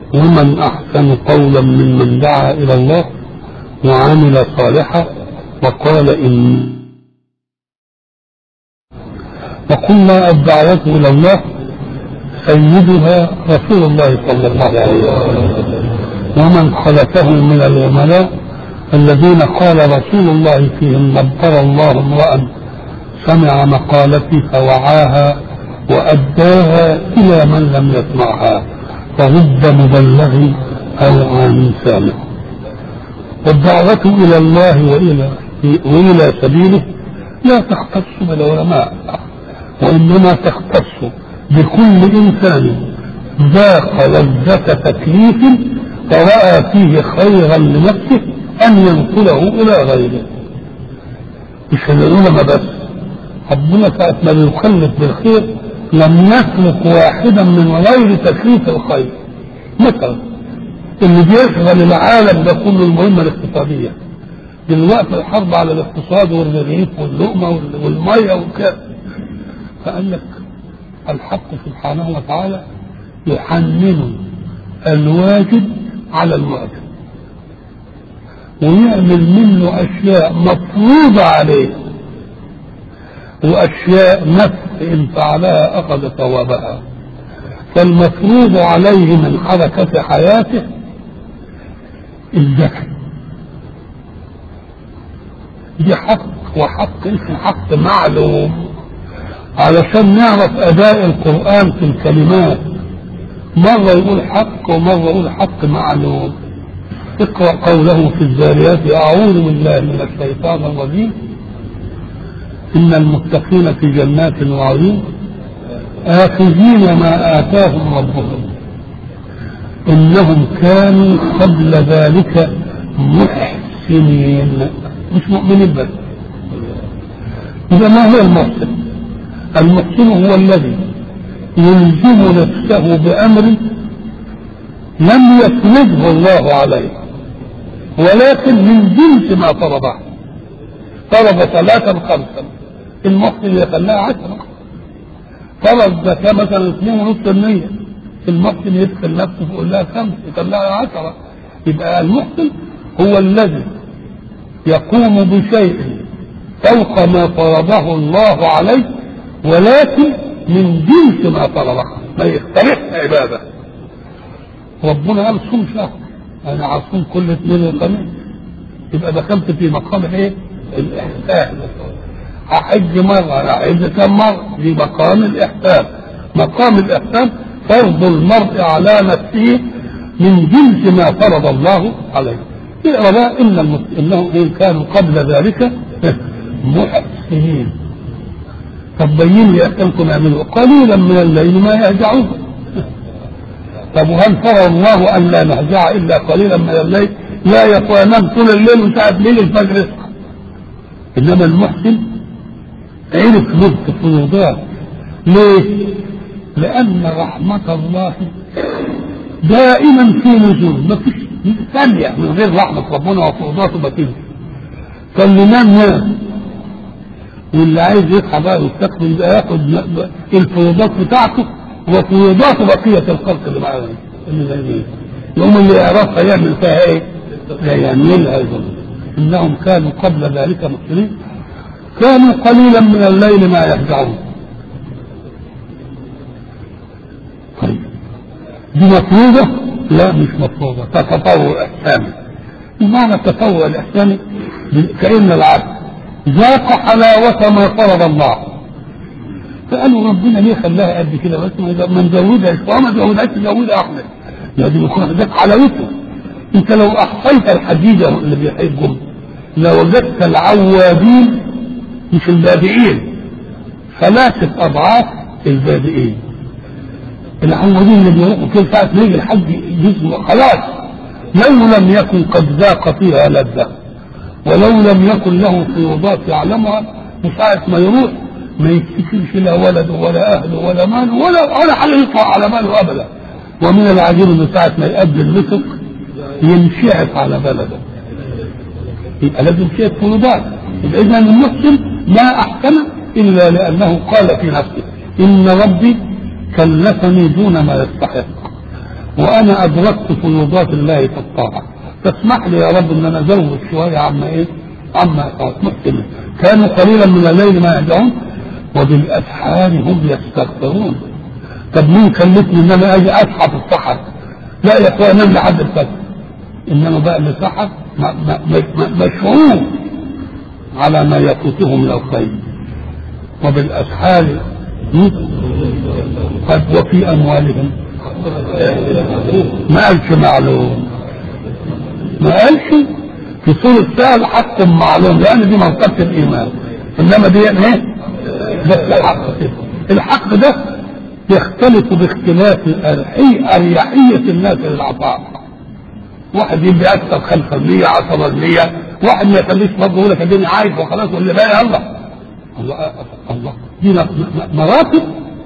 ومن أحسن قولا ممن دعا إلى الله وعمل صالحا وقال إن وقلنا الدعوة إلى الله سيدها رسول الله صلى الله عليه وسلم ومن خلفه من العملاء الذين قال رسول الله فيهم نبر الله امرأ سمع مقالتي فوعاها وأداها إلى من لم يسمعها فرد مبلغ أو عن سامع والدعوة إلى الله وإلى وإلى سبيله لا تختص بالعلماء وإنما تختص بكل إنسان ذاق لذة تكليف فرأى فيه خيرا لنفسه أن ينقله إلى غيره مش العلماء بس ربنا ساعة ما بيكلف بالخير لم يسلك واحدا من غير تكليف الخير مثلا اللي بيشغل العالم ده كله المهمة الاقتصادية دلوقتي الحرب على الاقتصاد والرغيف واللقمة والمية والكذا فقال لك الحق سبحانه وتعالى يحنن الواجب على الواجب ويعمل منه أشياء مفروضة عليه وأشياء نفس إن فعلها أخذ ثوابها فالمفروض عليه من حركة حياته الزكاة دي حق وحق اسم حق معلوم علشان نعرف أداء القرآن في الكلمات مرة يقول حق ومرة يقول حق معلوم اقرأ قوله في الزاريات أعوذ بالله من الشيطان الرجيم إن المتقين في جنات وعيون آخذين ما آتاهم ربهم إنهم كانوا قبل ذلك محسنين مش مؤمنين بس إذا ما هو المحسن؟ المحسن هو الذي يلزم نفسه بأمر لم يفرضه الله عليه ولكن من جنس ما فرضه فرض ثلاثا خمسا المحسن يخليها عشرة فرض زكاة مثلا اثنين ونص المية المحسن يدخل نفسه يقول لها خمس يخليها عشرة يبقى المحسن هو الذي يقوم بشيء فوق ما فرضه الله عليه ولكن من جنس ما فرضه ما يختلفش عباده ربنا قال صوم شهر انا عصوم كل اثنين وخميس يبقى دخلت في مقام الايه؟ الاحسان هحج مرة هحج كم مرة دي مقام الإحسان مقام الإحسان فرض المرء على نفسه من جنس ما فرض الله عليه اقرا بقى إن المس... إنه إن كانوا قبل ذلك محسنين طب بين لي أحكامكم اعملوا قليلا من الليل ما يهجعون طب وهل فرض الله أن لا نهجع إلا قليلا من الليل لا يقوى نام طول الليل وساعة ليل الفجر يصحى إنما المحسن عرف نبت فروضات ليه؟ لأن رحمة الله دائما في نزول ما فيش ثانية من غير رحمة ربنا وفروضاته ما تنزل فاللي نام نام واللي عايز يصحى بقى ويستقبل يبقى ياخد الفروضات بتاعته وفروضات بقية الخلق اللي معاه يوم اللي يعرفها يعمل فيها ايه؟ يعملها ايضا انهم كانوا قبل ذلك مسلمين كانوا قليلا من الليل ما يهجعون طيب دي مفروضة؟ لا مش مفروضة تتطور إحساني بمعنى التطور الإحساني كأن العبد ذاق حلاوة ما فرض الله فقالوا ربنا ليه خلاها قد كده بس ما نزودها وما نزودهاش نزودها احمد يعني يكون ذاك حلاوته انت لو احصيت الحديدة اللي بيحبهم لوجدت العوادين مش البادئين ثلاثة أضعاف البادئين العوادين اللي بيروحوا كل ساعة ما يجي الحج جسمه خلاص لو لم يكن قد ذاق فيها لذة ولو لم يكن له فيوضات يعلمها وساعة ما يروح ما يكتشفش لا ولده ولا أهله ولا ماله ولا ولا حاجة يطلع على ماله أبدا ومن العجيب إنه ساعة ما يقابل الرزق ينشعف على بلده يبقى لازم شيء فروضات إذا المحسن ما أحسن إلا لأنه قال في نفسه إن ربي كلفني دون ما يستحق وانا ادركت فيوضات الله في الطاعه فاسمح لي يا رب ان انا ازود شويه عما ايه عما محسن كانوا قليلا من الليل ما يهدعون وبالاسحار هم يستغفرون طب مين كلفني ان انا اجي اصحى في السحر لا يا اخويا انام لحد الفجر انما بقى اللي سحر مشعور على ما يفوته من الخير وبالاسحار قد وفي اموالهم ما قالش معلوم ما قالش في سورة سهل حق معلوم لأن دي منطقة الإيمان إنما دي إيه؟ بس الحق الحق ده يختلف باختلاف أريحية الناس للعطاء واحد يدي أكثر 5% 10% واحد ما يخليش برضه يقول لك اديني عايز وخلاص واللي باقي الله الله الله دي مراتب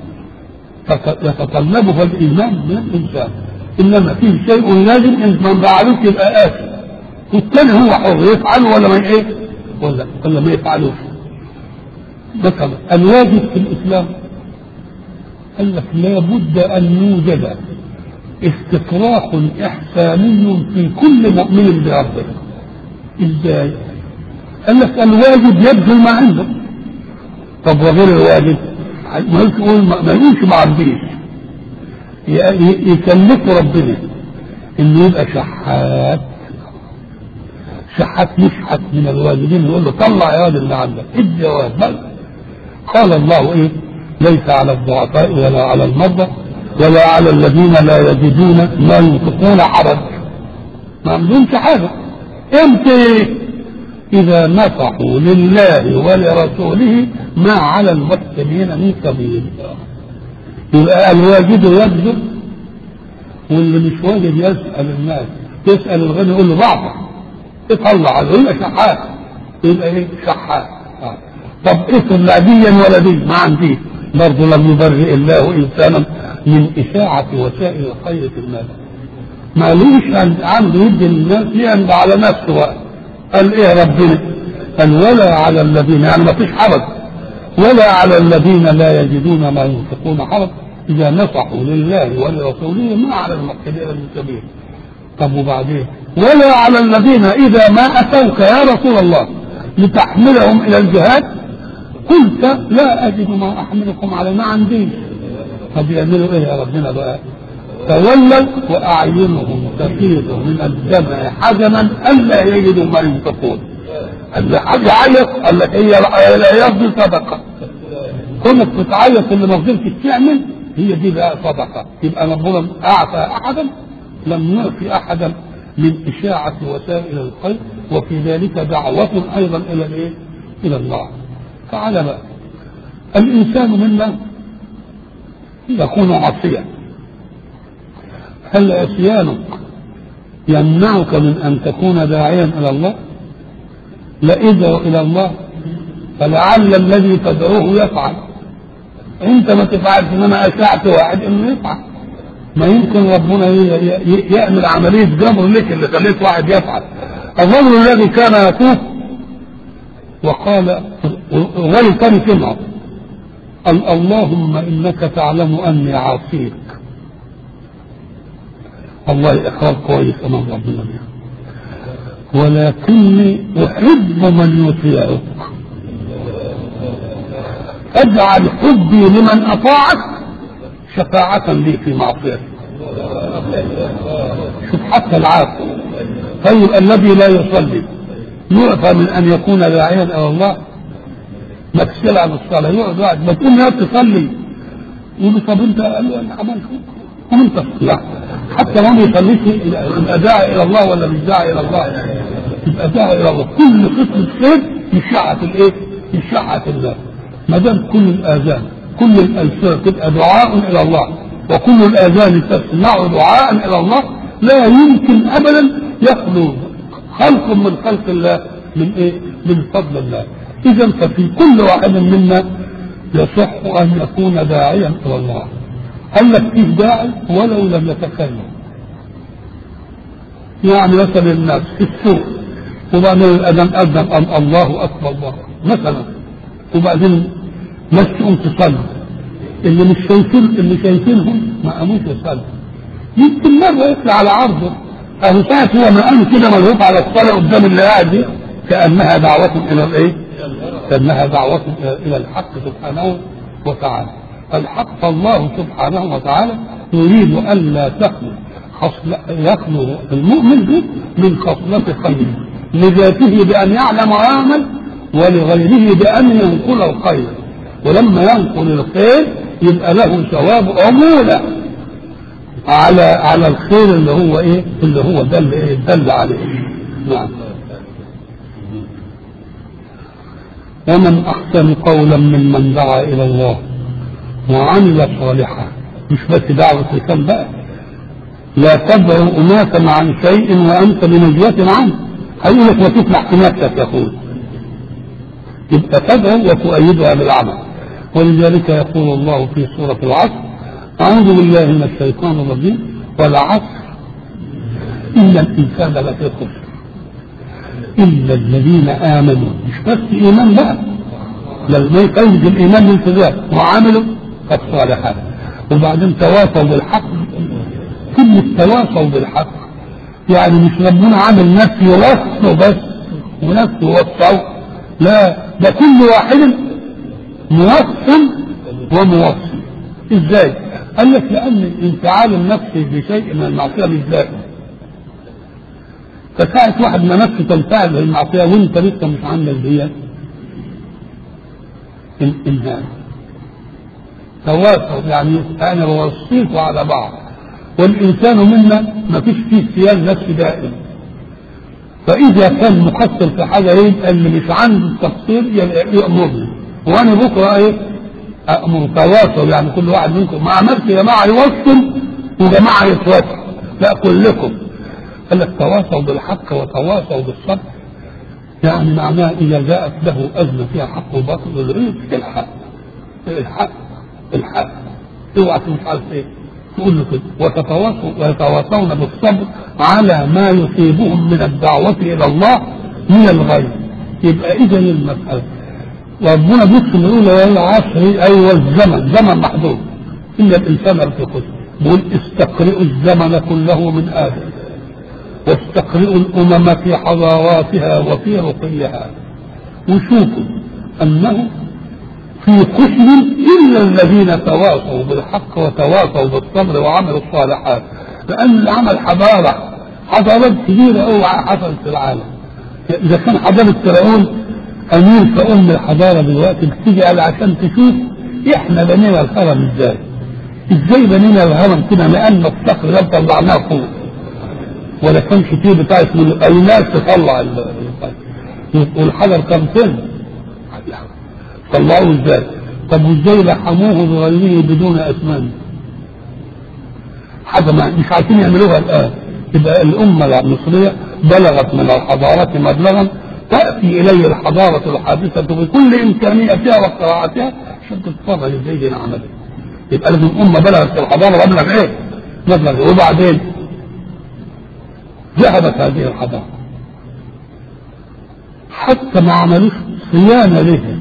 يتطلبها الإيمان من الإنسان إنما فيه شيء لازم إن من فعلوش يبقى آثم والثاني هو حر يفعله ولا ما ايه ولا ولا ما يفعلوش مثلا الواجب في الاسلام قال لك لابد ان يوجد استطراح احساني في كل مؤمن بربه ازاي قال لك الواجب يبذل ما عنده طب وغير الواجب ما يقول ما يقولش ما عنديش يكلفه ربنا انه يبقى شحات شحات يشحت من الوالدين يقول له طلع يا واد اللي عندك ادي يا واد بس قال الله ايه ليس على الضعفاء ولا على المرضى ولا على الذين لا يجدون ما ينفقون حرج ما عندهمش حاجه امتى اذا نصحوا لله ولرسوله ما على المسلمين من سبيل يبقى الواجب يبذل واللي مش واجب يسال الناس يسال الغني يقول له ضعفك يطلع عليه يبقى شحات يبقى ايه شحات آه. طب اسم لا ديا ولا دي ما عنديش برضه لم يبرئ الله انسانا من اشاعه وسائل الخير في الناس ما ليش عنده يدي للناس يعمل على نفسه بقى قال ايه ربنا قال ولا على الذين يعني ما فيش حرج ولا على الذين لا يجدون ما ينفقون حرج اذا نصحوا لله ولرسوله ما على المقتدين من سبيل طب وبعدين ولا على الذين إذا ما أتوك يا رسول الله لتحملهم إلى الجهاد قلت لا أجد ما أحملكم على ما عنديش طب يعملوا إيه يا ربنا بقى تولوا وأعينهم تفيض من الدمع حزنا ألا يجدوا ما ينفقون قال له حد يعيط قال لك هي العياط دي صدقة كونك بتعيط اللي ما قدرتش تعمل هي دي بقى صدقة يبقى ربنا أعطى أحدا لم يعطي أحدا من إشاعة وسائل الخير وفي ذلك دعوة أيضا إلى الإيه؟ إلى الله تعالى بقى الإنسان منا يكون عصيا هل عصيانك يمنعك من أن تكون داعيا إلى الله؟ لا ادعو إلى الله فلعل الذي تدعوه يفعل أنت ما تفعلش إنما أشعت واحد إنه يفعل ما يمكن ربنا يعمل عملية جمر لك اللي خليت واحد يفعل الرجل الذي كان يطوف وقال غير تاني سمعه قال اللهم انك تعلم اني عاصيك الله اقرار كويس امام ربنا بيه ولكني احب من يطيعك اجعل حبي لمن اطاعك شفاعة لي في معصيتك شوف حتى العاصي طيب الذي لا يصلي يعفى من ان يكون داعيا الى الله مكسل عن الصلاة يقعد واحد ما تقول يا تصلي يقول له طب انت قال له انا عملت قوم انت لا حتى ما يصليش يبقى داعي الى الله ولا مش داعي الى الله يبقى داعي الى الله كل قسم خير يشعة الايه؟ يشعة الله ما دام كل الاذان كل الألسنة تبقى دعاء إلى الله وكل الآذان تسمع دعاء إلى الله لا يمكن أبدا يخلو خلق من خلق الله من إيه؟ من فضل الله إذا ففي كل واحد منا يصح أن يكون داعيا إلى الله قال لك فيه داعي ولو لم يتكلم يعني مثلا الناس في السوق وبعدين الأذان أذن أم الله أكبر الله مثلا وبعدين ناس تقوم تصلي اللي مش شايفين اللي شايفينهم ما قاموش يصلوا يمكن مرة يطلع على عرضه أهو ساعة هو ما قام كده ملهوف على الصلاة قدام اللي قاعد دي كأنها دعوة إلى الإيه؟ كأنها دعوة إلى الحق سبحانه وتعالى الحق الله سبحانه وتعالى يريد ألا تخلو خصل يخلو المؤمن به من خصلة خير لذاته بأن يعلم ويعمل ولغيره بأن ينقل الخير ولما ينقل الخير يبقى له ثواب عمولة على على الخير اللي هو ايه اللي هو دل ايه دل عليه نعم ومن احسن قولا ممن دعا الى الله وعمل صالحا مش بس دعوة لسان بقى لا تدعو اناسا عن شيء وانت بنجية عنه هيقول لك ما تفلح في نفسك يا اخوي يبقى تدعو وتؤيدها بالعمل ولذلك يقول الله في سورة العصر أعوذ بالله من الشيطان الرجيم والعصر إن الإنسان لفي خسر إلا الذين آمنوا مش بس إيمان بقى لازم يقيد الإيمان بالالتزام وعملوا الصالحات وبعدين تواصوا بالحق كلمة تواصوا بالحق يعني مش ربنا عامل ناس يوصوا بس وناس يوصوا لا ده كل واحد موصل وموصل ازاي؟ قال لك لان انفعال النفس بشيء من المعصيه مش ذاتي فساعة واحد ما نفسه تنفعل بالمعصيه وانت لسه مش عامل ديت انهاء تواصل يعني انا بوصيكوا على بعض والانسان منا ما فيش فيه سيال نفسي دائم فاذا كان مقصر في حاجه يبقى اللي مش عنده التقصير يامرني وانا بكره ايه امر تواصل يعني كل واحد منكم ما عملش جماعه يوصل وجماعه يتواصل لا كلكم قال لك تواصوا بالحق وتواصوا بالصبر يعني معناه اذا جاءت له ازمه فيها حق وباطل الريق الحق الحق الحق اوعى مش عارف ايه تقول له كده وتتواصوا ويتواصون بالصبر على ما يصيبهم من الدعوه الى الله من الغيب يبقى اذا المساله ربنا بيقسم يقول والعصر ايوه الزمن زمن محدود الا الانسان في خسر بيقول استقرئوا الزمن كله من ادم واستقرئوا الامم في حضاراتها وفي رقيها وشوفوا انه في خسر الا الذين تواصوا بالحق وتواصوا بالصبر وعملوا الصالحات لان العمل حضاره حضارات كبيره قوي حصلت في العالم اذا كان حضاره فرعون امير كأم الحضاره دلوقتي بتيجي على عشان تشوف احنا بنينا الهرم ازاي ازاي بنينا الهرم كده لان الصخر ده طلعناه فوق ولا كان كتير بتاع اسمه الناس تطلع والحجر كان فين طلعوه ازاي طب وازاي لحموه بغيره بدون اثمان حاجه ما مش عارفين يعملوها الان تبقى الامه المصريه بلغت من الحضارات مبلغا تأتي إليه الحضارة الحادثة بكل إمكانياتها واختراعاتها عشان تتفرج ازاي دي عملت يبقى لازم أمة بلغت في الحضارة مبلغ إيه؟ مبلغ وبعدين ذهبت هذه الحضارة حتى ما عملوش صيانة لها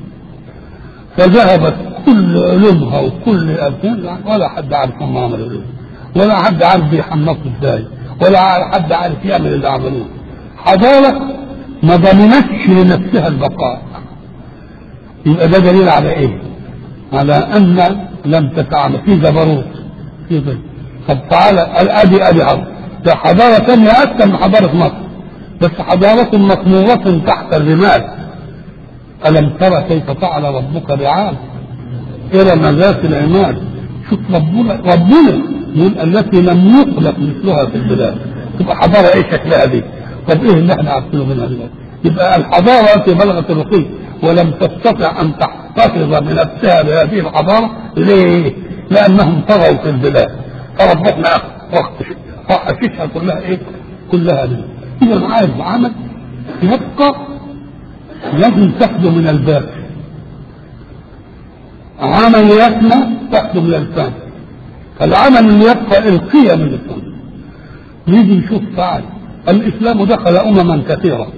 فذهبت كل علومها وكل أبنائها ولا حد عارف هم عملوا ايه ولا حد عارف بيحنطوا ازاي ولا حد عارف يعمل اللي عملوه حضارة ما ضمنتش لنفسها البقاء يبقى ده دليل على ايه؟ على ان لم تتعامل في جبروت في ضيق طب تعالى ادي ادي عرض ده حضاره ثانيه اكثر من حضاره مصر بس حضاره مطموره تحت الرمال الم ترى كيف فعل ربك بعاد ارم ذات العماد شوف ربنا ربنا من التي لم يخلق مثلها في البلاد تبقى حضاره ايه شكلها دي؟ طب ايه اللي احنا عارفينه منها دلوقتي؟ يبقى الحضاره التي بلغت الرقي ولم تستطع ان تحتفظ بنفسها بهذه الحضاره ليه؟ لانهم طغوا في البلاد فربطنا وحشتها كلها ايه؟ كلها دي اذا عايز عمل يبقى لازم تاخده من الباب عمل يسمى تاخده من الفم فالعمل اللي يبقى القيم من الفم نيجي نشوف فعل الإسلام دخل أمما كثيرة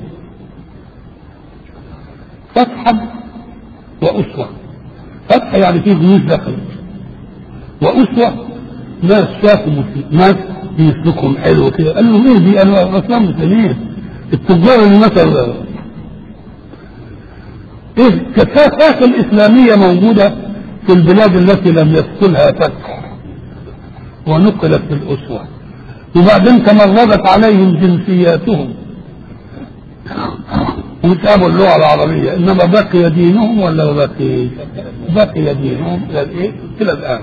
فتحا وأسوة فتح يعني فيه جيوش دخلت وأسوة ناس شافوا مسلم- ناس بيسلكهم حلو كده قال لهم ايه دي قالوا اسلام مسلمين التجار اللي مثلا ايه الكثافات الاسلاميه موجوده في البلاد التي لم يدخلها فتح ونقلت الاسوه وبعدين تمردت عليهم جنسياتهم وتابوا اللغه العربيه انما بقي دينهم ولا ما بقي؟ بقي دينهم الى الايه؟ الى الان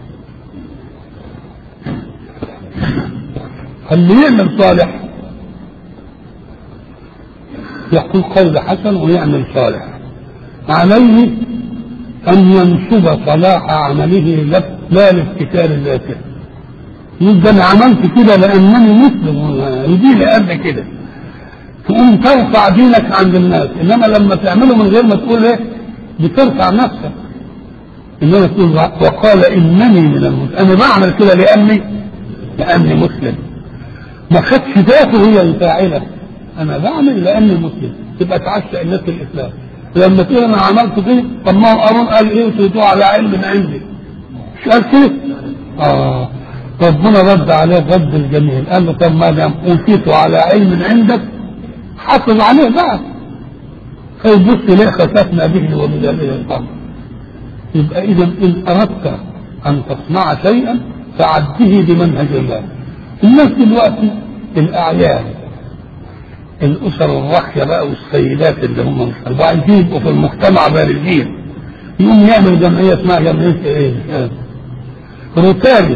اللي يعمل صالح يقول قول حسن ويعمل صالح عليه أن ينسب صلاح عمله لك لا لابتكار ذاته يقول ده أنا عملت كده لأنني مسلم يجي لي قبل كده تقوم ترفع دينك عند الناس إنما لما تعمله من غير ما تقول إيه بترفع نفسك إنما تقول وقال إنني من المسلمين أنا بعمل كده لأني لأني مسلم ما خدش ذاته هي الفاعلة أنا بعمل لأني مسلم تبقى تعشى الناس الإسلام لما تقول أنا عملت كده طب ما هو قارون قال إيه وتوتوا على علم من عندي مش قال كده؟ آه ربنا رد عليه الرد الجميل قال له طب ما دام أوتيت على علم عندك حافظ عليه بقى فيبص ليه خسفنا به ومن إليه الأمر يبقى إذا إن أردت أن تصنع شيئا فعده بمنهج الله الناس دلوقتي الأعيان الأسر الراقية بقى والسيدات اللي هم مش عايزين يبقوا في المجتمع بارزين يقوم يعمل جمعية اسمها جمعية إيه؟ آه. روتاري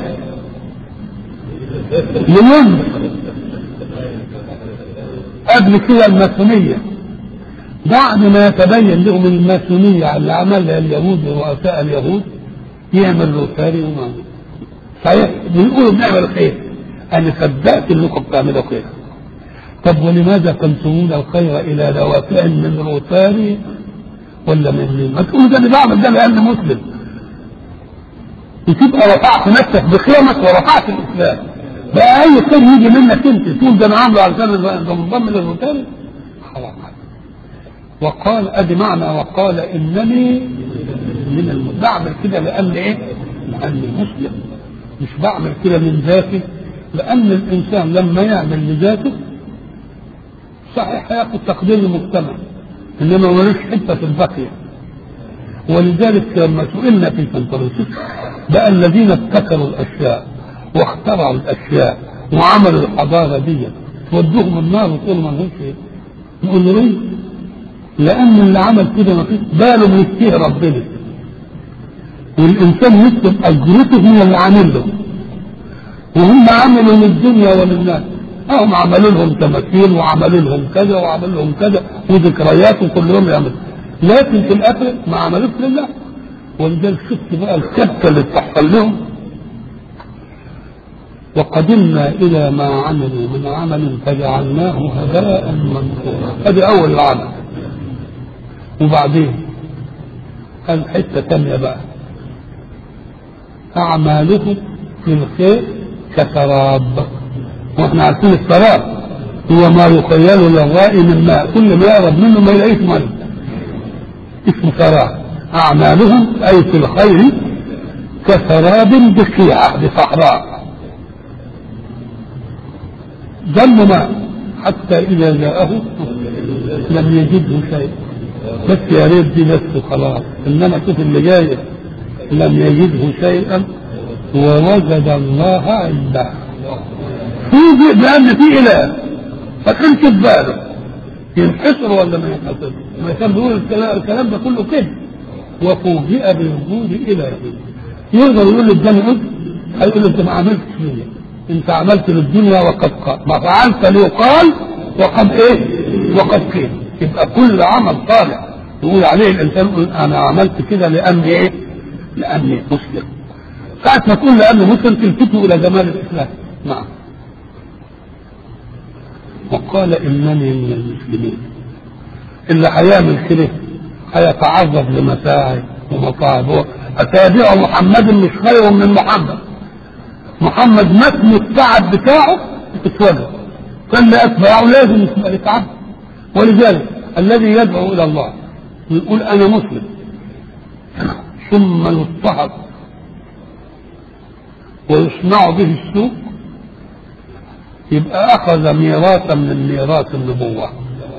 لمن قبل كده الماسونية بعد ما يتبين لهم الماسونية اللي عملها اليهود ورؤساء اليهود يعمل روتاري وما صحيح بيقولوا بنعمل خير انا صدقت انكم بتعملوا خير طب ولماذا تنسبون الخير الى دوافع من روتاري ولا من مين؟ ما تقول ده انا بعمل ده لاني مسلم وتبقى رفعت نفسك بخيمك ورفعت الاسلام بقى اي خير يجي منك انت تقول ده انا عامله علشان انضم للروتاري خلاص وقال ادي معنى وقال انني من الم... بعمل كده لان ايه؟ لاني مسلم مش بعمل كده من ذاتي لان الانسان لما يعمل لذاته صحيح هياخد تقدير المجتمع انما ملوش حته في البقيه ولذلك لما سئلنا في سنتروسيس بقى الذين ابتكروا الاشياء واخترعوا الاشياء وعملوا الحضاره دي تودوهم النار وتقول ما لهمش ايه؟ نقول له ليه؟ لان اللي عمل كده ما فيش باله من يتيه ربنا والانسان يكتب اجرته من اللي عامل له وهم عملوا للدنيا وللناس هم عملوا لهم تماثيل وعملوا لهم كذا وعملوا لهم كذا وذكريات وكل يوم يعمل لكن في الاخر ما عملوش لله ولذلك شفت بقى الكبته اللي بتحصل لهم وقدمنا الى ما عملوا من عمل فجعلناه هباء منثورا هذه اول العمل وبعدين قال حته ثانيه بقى اعمالهم في الخير كسراب واحنا عارفين السراب هو ما يخيل للرائي من ماء كل ما يقرب منه ما يلاقيش ماء اسمه سراب اعمالهم اي في الخير كسراب بقيعه بصحراء ظل ماء حتى اذا جاءه لم يجده شيء بس يا ريت دي بس خلاص انما شوف اللي جاي لم يجده شيئا ووجد الله عنده فوجئ بان في اله فكان في باله ينحصر ولا ما ينحصر؟ ما كان بيقول الكلام, الكلام ده كله كده وفوجئ بوجود اله يقدر يقول للدنيا قلت هيقول له انت ما عملتش ليا انت عملت للدنيا وقد قال ما فعلت ليقال وقد ايه وقد قيل يبقى كل عمل صالح يقول عليه الانسان يقول انا عملت كده لاني ايه لاني مسلم ساعة ما تقول لانه مسلم تلفته الى جمال الاسلام نعم وقال انني من المسلمين اللي هيعمل كده هيتعرض لمتاعب ومصائب اتابع محمد مش خير من محمد محمد متن التعب بتاعه اتولد كان اتباعه لازم يتعب ولذلك الذي يدعو الى الله ويقول انا مسلم ثم يضطهد ويصنع به السوء يبقى أخذ ميراثا من ميراث النبوة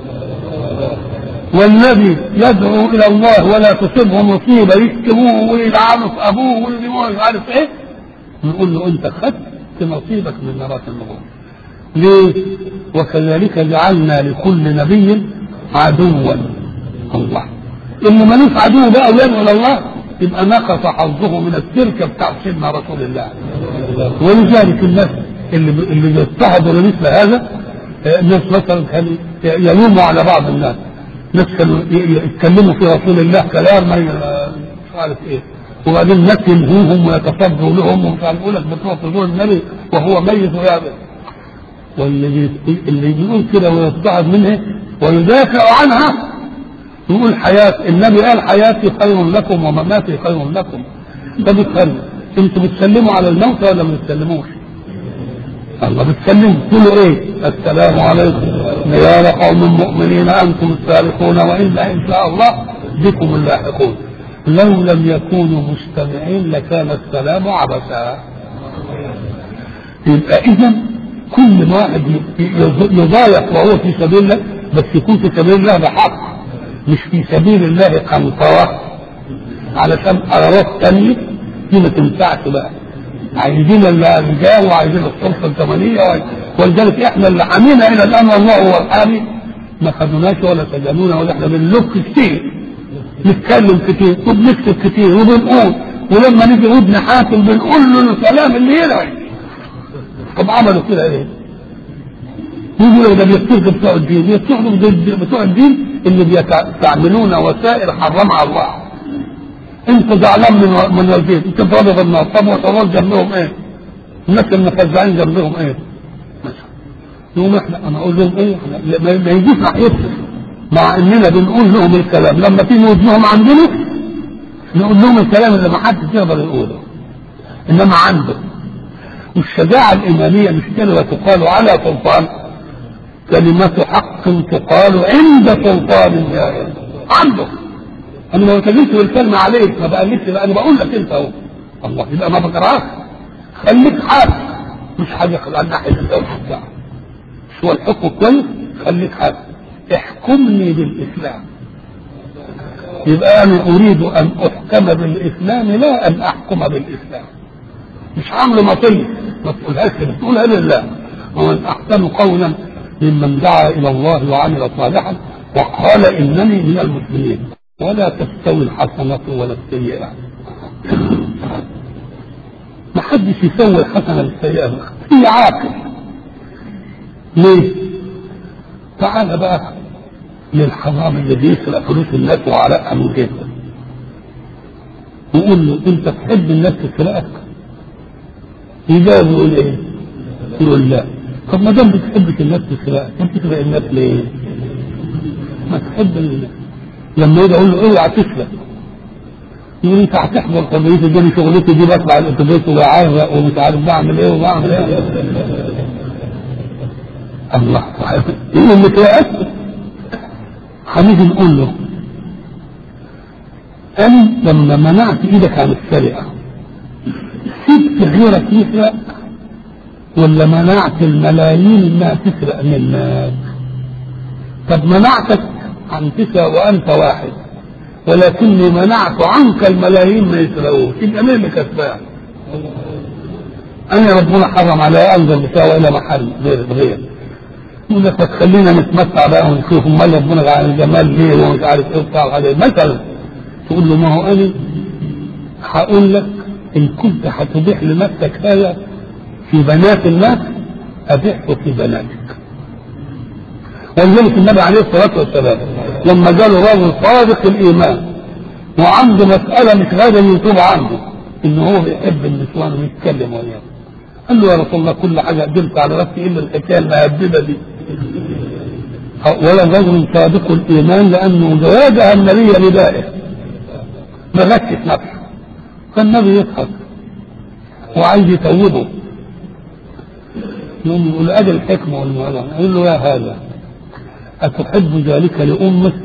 والذي يدعو إلى الله ولا تصبه مصيبة يشتموه ويلعنوا في أبوه ويلموه مش عارف إيه نقول له أنت خدت نصيبك من ميراث النبوة ليه؟ وكذلك جعلنا لكل نبي عدوا الله اللي ملوش عدو بقى ويدعو الى الله يبقى نقص حظه من التركه بتاع سيدنا رسول الله ولذلك الناس اللي اللي بيضطهدوا لمثل هذا الناس مثلا كانوا يلوموا على بعض الناس ناس كانوا يتكلموا في رسول الله كلام ما مش عارف ايه وبعدين ناس ينهوهم ويتصدوا لهم ومش عارف يقول لك بتروح تزور النبي وهو ميت ويعمل واللي اللي يقول كده ويضطهد منه ويدافع عنها يقول حياة النبي قال حياتي خير لكم ومماتي خير لكم ده بيتكلم انتوا بتسلموا على الموتى ولا ما بتسلموش؟ الله بتسلموا تقولوا ايه؟ السلام عليكم يا قوم مؤمنين انتم السابقون والا ان شاء الله بكم اللاحقون لو لم يكونوا مستمعين لكان السلام عبثا يبقى اذا كل واحد يضايق وهو في سبيل الله بس يكون في سبيل الله بحق مش في سبيل الله قنطرة علشان قرارات تانية دي ما تنفعش بقى عايزين الرجال وعايزين السلطة الزمنية ولذلك احنا اللي حامينا الى الان والله هو الحامي ما خدوناش ولا سجنونا ولا احنا بنلف كتير نتكلم كتير وبنكتب كتير وبنقول ولما نيجي ودن حاكم بنقول له الكلام اللي يلعب طب عملوا كده ايه؟ يقولوا ده بيستخدم بتوع الدين بيستخدم بتوع الدين اللي بيستعملون وسائل حرمها الله انت زعلان من من والدين انت ضارب النار طب وصلوا جنبهم ايه؟ الناس المفزعين جنبهم ايه؟ يقوم احنا انا اقول لهم ايه؟ ما ما يجيش ناحيتهم مع اننا بنقول لهم الكلام لما تيجي ودنهم عندنا نقول لهم الكلام اللي ما حدش يقدر يقوله انما عنده والشجاعة الإيمانية مش كلمة تقال على سلطان كلمة حق تقال عند سلطان جاهل عنده أنا ما بتكلمش بالكلمة عليك ما بقلبش بقى أنا بقول لك أنت أهو الله يبقى ما بكرهك خليك حاكم مش حاجة عن ناحية الحكم بتاعك مش هو الحكم كويس خليك حاكم احكمني بالإسلام يبقى أنا أريد أن أحكم بالإسلام لا أن أحكم بالإسلام مش عامله مطية ما تقولهاش كده تقولها لله ومن احسن قولا ممن دعا الى الله وعمل صالحا وقال انني من المسلمين ولا تستوي الحسنة ولا السيئة ما حدش يسوي الحسنة بالسيئة هي عاقل ليه؟ تعال بقى للحرام اللي بيسرق فلوس الناس وعرقها من جدا وقول له انت تحب الناس تسرقك يجاوب يقول ايه؟ يقول لا طب ما دام بتحبك الناس تسرقك ما تسرق الناس ليه؟ ما تحب ال... لما يجي اقول له اوعى تسرق يقول انت هتحضر قضيتي دي شغلتي دي بطلع الاتوبيس وبعرق ومش عارف بعمل ايه وبعمل ايه الله ايه اللي كده هنيجي نقول له انا لما منعت ايدك عن السرقه سبت غيرك يسرق ولا منعت الملايين انها تسرق منك طب منعتك عن تسرق وانت واحد ولكني منعت عنك الملايين ما يسرقوش يبقى مين اللي كسبان؟ انا ربنا حرم علي انزل بتاعه الى محل غير غير يقول لك تخلينا نتمتع بقى ونشوف امال ربنا على الجمال ليه ومش عارف ايه وبتاع وحاجه مثلا تقول له ما هو انا هقول لك ان كنت هتبيح لنفسك هذا في بنات الناس ابيحه في بناتك ولذلك النبي عليه الصلاه والسلام لما جاله راجل صادق الايمان وعنده مساله مش قادر يتوب عنه ان هو بيحب النسوان ويتكلم وياه قال له يا رسول الله كل حاجه قدمت على نفسي الا الحكايه المهببه دي ولا رجل صادق الايمان لانه واجه النبي بدائه ما غشش نفسه فالنبي يضحك وعايز يتوبه يقوم يقول ادي الحكمه والموعظه يقول له يا هذا اتحب ذلك لامك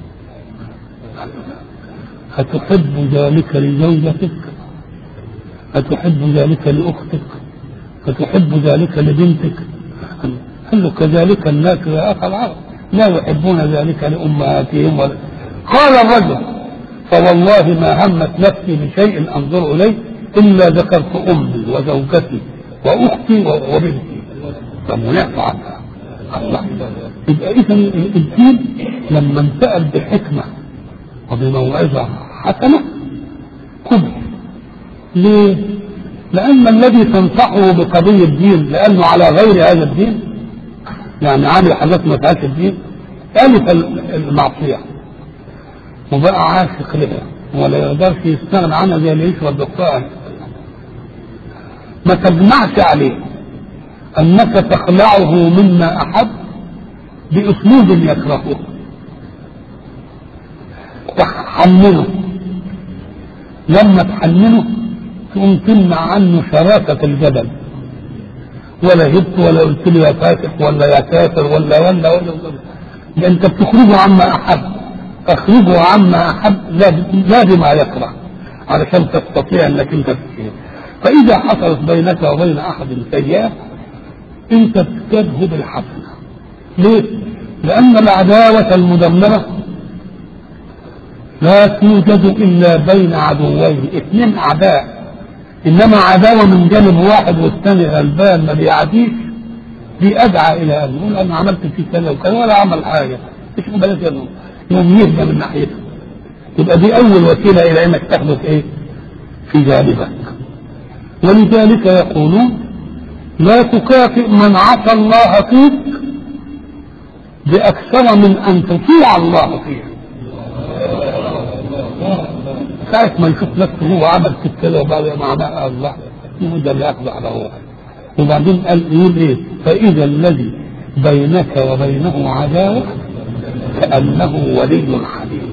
أتحب ذلك لزوجتك أتحب ذلك لأختك أتحب ذلك لبنتك قال له كذلك الناس يا أخ العرب لا يحبون ذلك لأمهاتهم ولا قال الرجل فوالله ما همت نفسي بشيء أنظر إليه إلا ذكرت أمي وزوجتي وأختي وبنتي فمنعت عنها الله يبقى إذا الدين لما انتقل بحكمة وبموعظة حسنة قبل ليه؟ لأن الذي تنصحه بقضية الدين لأنه على غير هذا الدين يعني عامل حاجات ما فيهاش الدين ألف المعصية وبقى عاشق لها ولا يقدرش يستغنى عنها زي اللي يشرب دكتور ما تجمعش عليه أنك تخلعه مما أحب بأسلوب يكرهه تحمله لما تحمله تقوم تمنع عنه شراكة الجبل ولا جبت ولا قلت له يا فاسق ولا يا كافر ولا ولا ولا, ولا. ده انت بتخرجه عما احب اخرجه عما احب لا بما يكره علشان تستطيع انك انت تسير فاذا حصلت بينك وبين احد سيئه انت تجهد بالحسنه ليه؟ لان العداوه المدمره لا توجد الا بين عدوين اثنين اعداء انما عداوه من جانب واحد والثاني غلبان ما بيعديش دي ادعى الى ان يقول انا عملت فيه كذا وكذا ولا عمل حاجه مش بلاش يوم يهدى من ناحيته يبقى دي اول وسيله الى انك تاخده ايه؟ في جانبك ولذلك يقولون لا تكافئ من عصى الله فيك باكثر من ان تطيع الله فيه ساعة ما يشوف نفسه هو عمل كده وبعد ما عمل الله هو ده اللي ياخذ على روحه وبعدين قال يقول ايه فاذا الذي بينك وبينه عداوه كانه ولي حليم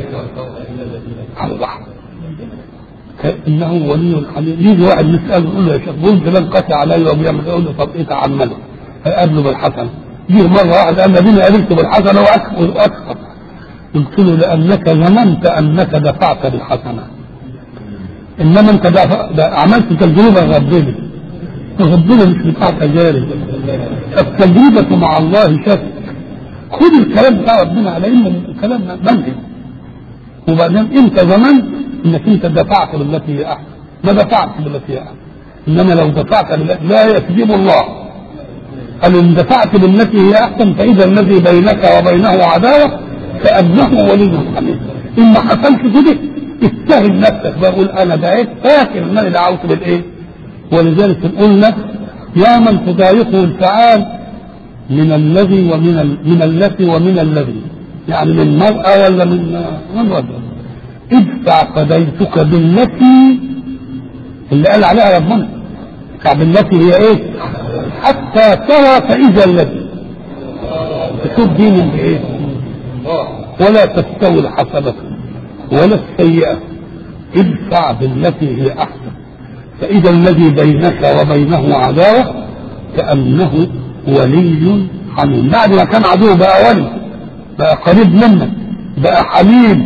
الله كانه ولي حليم يجي واحد يساله يقول له يا شيخ قلت من قسى علي وبيعمل يقول له طب ايه تعمله فقابله بالحسن جه مره واحد قال نبينا قابلته بالحسن واكثر قلت له لانك ظننت انك دفعت بالحسنه انما انت دفع دا عملت تجربه ربنا ربنا مش بتاع تجارب التجربه مع الله شك خد الكلام بتاع ربنا على انه الكلام منهج وبعدين انت ظننت انك انت دفعت بالتي هي احسن ما دفعتش بالتي هي احسن انما لو دفعت بالتي لا يكذب الله قال ان دفعت بالتي هي احسن فاذا الذي بينك وبينه عداوه كانه ولي حميد ان ما حصلش كده اتهم نفسك بقول انا دعيت فاكر ان انا دعوت بالايه ولذلك قلنا يا من تضايقه الفعال من الذي ومن ال... من التي ومن الذي يعني من مرأة ولا من من رجل ادفع فديتك بالتي اللي قال عليها ربنا بالتي هي ايه حتى ترى فاذا الذي تشوف دي من ايه ولا تستوي الحسنة ولا السيئة ادفع بالتي هي أحسن فإذا الذي بينك وبينه عداوة كأنه ولي حميم بعد ما كان عدو بقى ولي بقى قريب منك بقى حميم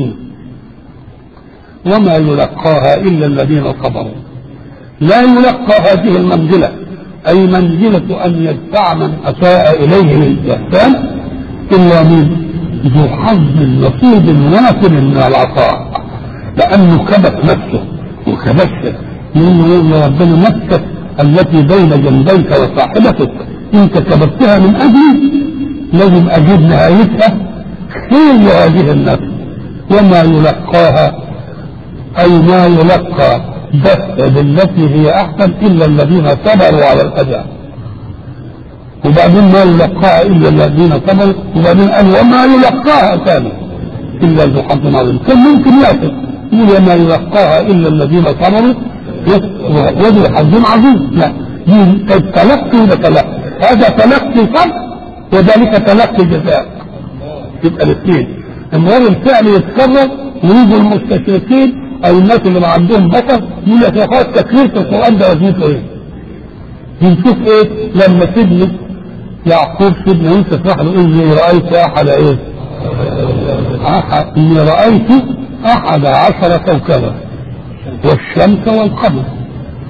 وما يلقاها إلا الذين صبروا لا يلقى هذه المنزلة أي منزلة أن يدفع من أساء إليه الإحسان إلا من ذو حظ نصيب وافر من العطاء لأنه كبت نفسه وكبت يقول يا ربنا نفسك التي بين جنبيك وصاحبتك انت كبتها من اجلي لازم اجيب نهايتها خير لهذه النفس وما يلقاها اي ما يلقى بس بالتي هي احسن الا الذين صبروا على الاذى وبعدين ما يلقاها الا الذين صبروا وبعدين قال وما يلقاها ثاني الا ذو حظ عظيم كان ممكن ياخذ يقول وما يلقاها الا الذين صبروا وذو حظ عظيم لا تلقي ولا تلقي هذا تلقي صبر وذلك تلقي جزاء يبقى الاثنين امرار الفعل يتكرر ويجوا المستشرقين او الناس اللي ما عندهم بشر يقول لك يا اخوات تكرير في القران ده وظيفته ايه؟ بنشوف ايه لما سيدنا يعقوب سيدنا يوسف راح له اني رايت احد ايه؟ أحد اني رايت احد عشر كوكبا والشمس والقمر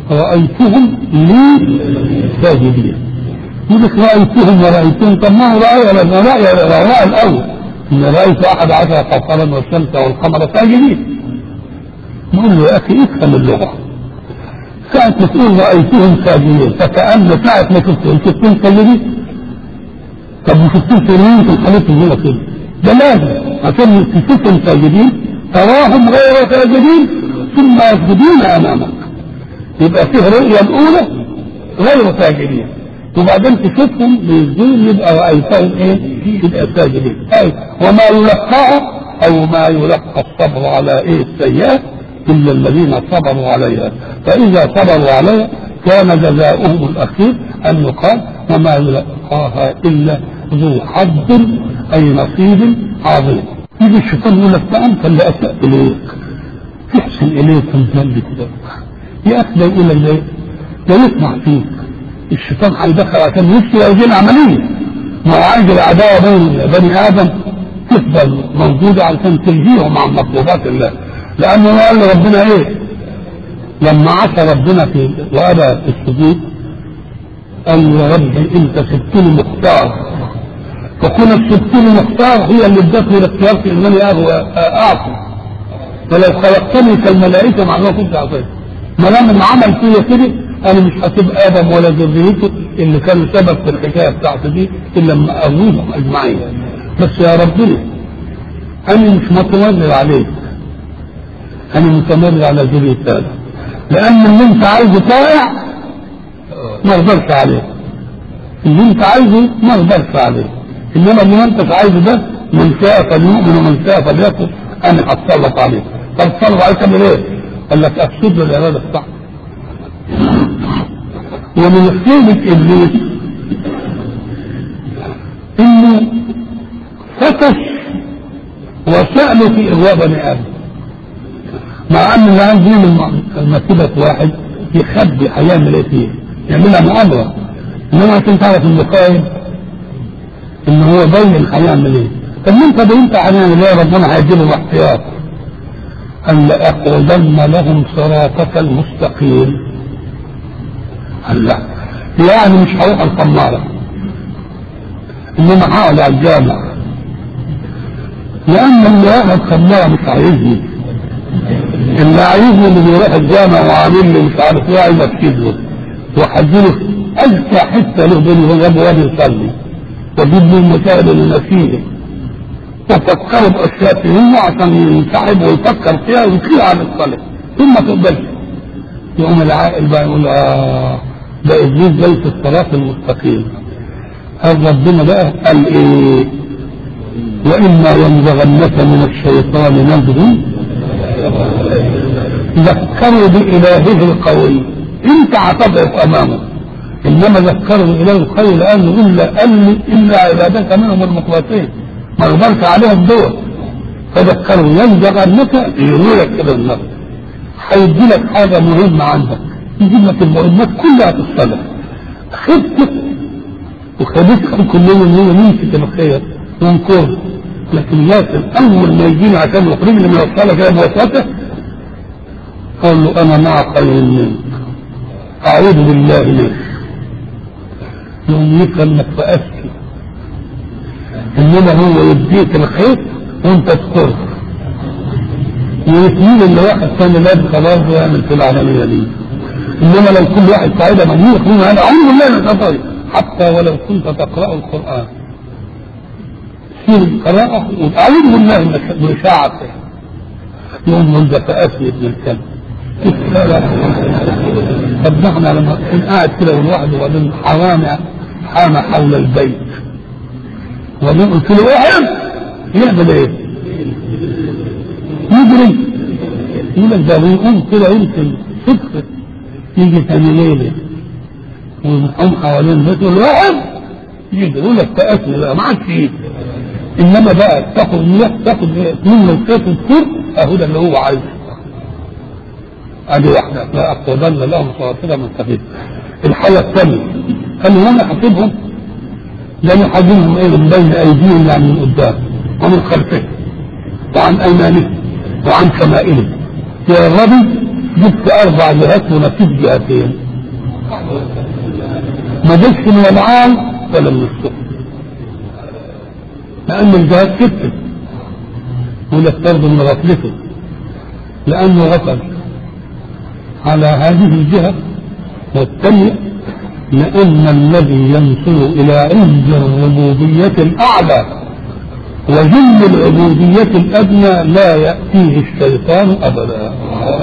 رأيتهم لي ساجدين يقول رأيتهم ورأيتهم طب ما هو رأي ولا رأي رأي الأول إن رأيت أحد عشر كوكبا والشمس والقمر ساجدين نقول له يا أخي افهم اللغة ساعة ما تقول رأيتهم ساجدين فكأن ساعة ما شفتهم شفتهم ساجدين طب وشفتهم ساجدين في الحديث اللي هو كده ده لازم عشان تشوفهم ساجدين تراهم غير ساجدين ثم يسجدون أمامك يبقى فيه الرؤية الأولى غير ساجدين وبعدين تشوفهم بيسجدون يبقى رأيتهم ايه؟ يبقى ساجدين أي وما يلقاه أو ما يلقى الصبر على ايه السيئات إلا الذين صبروا عليها فإذا صبروا عليها كان جزاؤهم الأخير أن يقال وما يلقاها إلا ذو حظ أي نصيب عظيم يجي الشيطان يقول لك ده أنت اللي أسأت إليك تحسن إليك الذنب كده يا أخي ده يقول لك ده ده يطمع فيك الشيطان هيدخل عشان يسري هذه العملية ما هو عايز العداوة بين بني آدم تفضل موجودة عشان تلهيهم عن مطلوبات الله لأنه قال ربنا إيه لما عصى ربنا في وأبى في السجود قال يا رب أنت سبتني مختار فكون سبتني مختار هي اللي ادتني الاختيار في انني اعصي ولو خلقتني كالملائكه مع انه كنت عصيت ما دام عمل فيا كده انا مش هسيب ادم ولا ذريته اللي كانوا سبب في الحكايه بتاعته دي الا لما اغويهم اجمعين بس يا ربنا انا مش متمرد عليك انا متمرد على ذريه ادم لان اللي انت عايزه طائع ما اقدرش عليه اللي انت عايزه ما اقدرش عليه انما اللي ما انتش عايزه ده من شاء فليؤمن ومن شاء فليكفر انا هتسلط عليه طب تسلط عليه تعمل ايه؟ قال لك افسد له الاراده بتاعته ومن خيبة ابليس انه فتش وسأله في اغواء بني ادم مع ان اللي عايز يعمل مسيبة واحد يخبي هيعمل ايه فيه يعملها مؤامرة انما عشان تعرف انه خايب ان هو بين هيعمل ايه طب انت بينت هنعمل ايه ربنا هيديله الاحتياط قال لاقعدن لهم صراطك المستقيم قال لا يعني مش هروح الخمارة انما هقعد على الجامع لان اللي قاعد خمارة مش عايزني اللي عايزني اللي بيروح الجامع وعامل لي مش عارف ايه عايز اكيد له وحديله اذكى حته له بيني وبين ابو وادي يصلي واجيب له المسائل اللي فيه وفكروا باشياء فيه عشان ينسحب ويفكر فيها ويطير عن الصلاه ثم تقبلش يقوم العائل بقى يقول اه ده ابليس ليس الصراط المستقيم هل ربنا بقى قال ايه واما ينزغنك من الشيطان نزغ ذكروا بإلهه القوي انت هتضعف امامه انما ذكروا بإله القوي لانه الا قال الا عبادك منهم المخلصين ما يقدرش عليهم دول فذكروا ينزغنك يقول لك كده النفس هيدي لك حاجه مهمه عندك يجيب لك المهمات كلها في الصلاه خدتك وخدتهم كلهم ان هو يمسك الخير وينكر لكن لازم اول ما يجيني عشان يخرجني من الصلاه كده بوسطه قال له انا مع خير منك اعوذ بالله منك يوم يفهم انك فاسكي انما هو يديك الخير وانت تذكره ويتميل اللي واحد ثاني لازم خلاص يعمل في العمليه دي انما لو كل واحد سعيد من يخرج انا اعوذ بالله من الشيطان حتى ولو كنت تقرا القران في القراءة وتعوذ بالله من إشاعته يوم من فأسي ابن الكلب طب نحن لما نكون قاعد كده والواحد وبعدين حرام حام حول البيت وبعدين قلت له واحد يعمل ايه؟ يجري يقول لك ده بيقوم كده يمكن صدفة يجي ثاني ليلة ويقوم حوالين البيت الواحد يجي يقول لك تأسي بقى ما عادش يجي انما بقى تاخد مياه تاخد منه الخيط الكل اهو ده اللي هو عايزه ادي واحده لاقصدن لهم صراطنا مستقيم الحاله الثانيه قال لي وانا حاسبهم لان حاسبهم ايه من بين ايديهم يعني من قدام ومن خلفهم وعن ايمانهم وعن شمائلهم يا الربي جبت اربع جهات ونسيت جهتين ما جبتش من العام ولا من الصبح لان الجهات ستة ولا برضه من غفلته لانه غفل على هذه الجهة والثانية لأن الذي ينصل إلى عز الربوبية الأعلى وذل العبودية الأدنى لا يأتيه الشيطان أبدا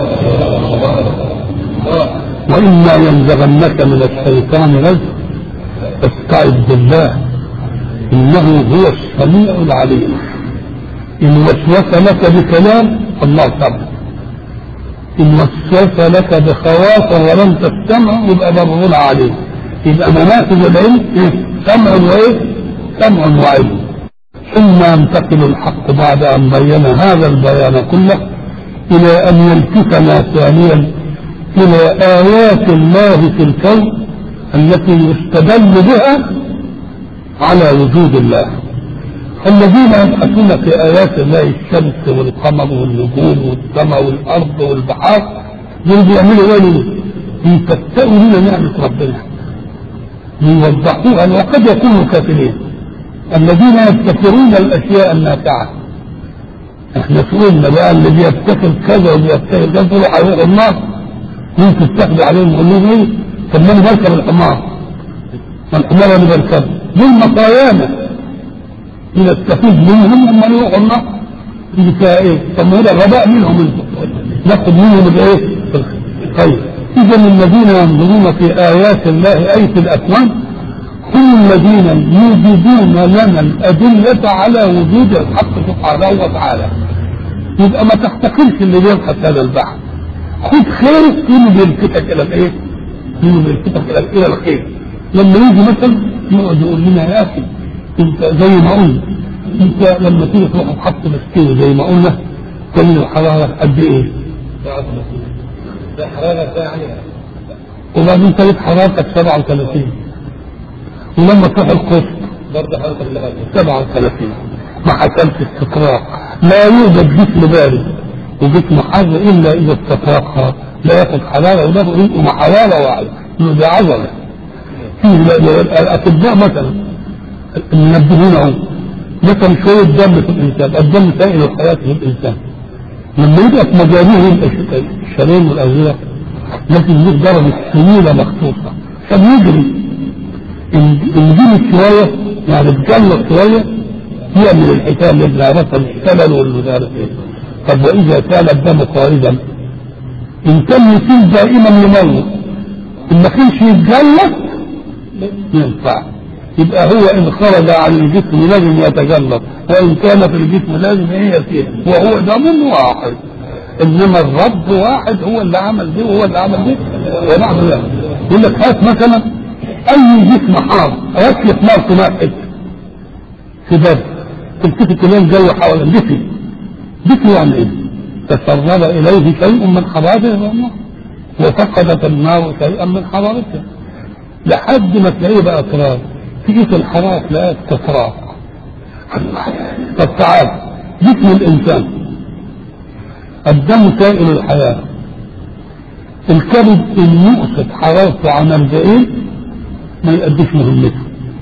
وإما ينزغنك من الشيطان رزق فاستعذ بالله إنه هو السميع العليم إن وسوس لك بكلام الله سبحانه إن وسوس لك بخواطر ولم تستمع يبقى مرغول عليه يبقى منافذ العلم إيه؟ سمع وإيه؟ سمع وعلم ثم ينتقل الحق بعد أن بين هذا البيان كله إلى أن يلفتنا ثانيا إلى آيات الله في الكون التي يستدل بها على وجود الله الذين يبحثون في آيات الله الشمس والقمر والنجوم والسماء والأرض والبحار دول بيعملوا إيه؟ بيفتقوا لنا نعمة ربنا يوضحوها وقد يكونوا كافرين الذين يبتكرون الاشياء النافعه احنا سئلنا بقى اللي بيبتكر كذا وبيبتكر كذا تروح هيروح النار ممكن تاخد عليهم يقول لهم ايه طب ما انا بركب الحمار ما الحمار اللي بركبه دول مطايانا نستفيد منهم هم يروحوا النار دي فيها ايه طب ما هذا غباء منهم انتم ناخد منهم الايه طيب اذا الذين ينظرون في ايات الله اي في الاكوان هم الذين يوجدون لنا الأدلة على وجود الحق سبحانه وتعالى يبقى ما تفتكرش اللي بيبحث هذا البحث خد خير فيما بيلفتك إلى الإيه؟ فيما بيلفتك إلى إلى الخير لما يجي مثلا يقعد يقول لنا يا أخي أنت زي ما قلنا أنت لما تيجي تروح تحط مسكين زي ما قلنا كان الحرارة قد إيه؟ حرارة ساعة وبعدين تجد حرارتك 37 ولما تروح القسط برضه حرارة اللغة 37 ما حصلش استطراق لا يوجد جسم بارد وجسم حر الا اذا استطرقها لا ياخذ حراره ولا يبقى حراره واحده ده عضله في الاطباء مثلا منبهونهم مثلا شويه دم في الانسان الدم سائل الحياه في الانسان لما يبقى في مجاريه الشرايين والازرق لازم له درجه سيوله مخصوصه عشان يجري ان جري شويه يعني اتجلط شويه يعمل الحكايه اللي بنعرفها الشلل والمش عارف ايه طب واذا كان الدم خارجا ان كان يسيل دائما يموت ان ما كانش يتجلط ينفع يبقى هو ان خرج عن الجسم لازم يتجلط وان كان في الجسم لازم ايه يسير وهو دم واحد انما الرب واحد هو اللي عمل دي وهو اللي عمل دي ونحن له يقول لك هات مثلا اي جسم حار ركلة نار في نار في باب تلتفت اليه الجو حوالين دفي دفي يعني ايه؟ تسرب اليه شيء من حرارته النار وفقدت النار شيئا من حرارته لحد ما تلاقيه بقى تراب تيجي في الحرارة تلاقيها تتراق طب تعال جسم الانسان الدم سائل الحياة الكبد ان يؤسد حرارته عن 40 ما يأديش مهمته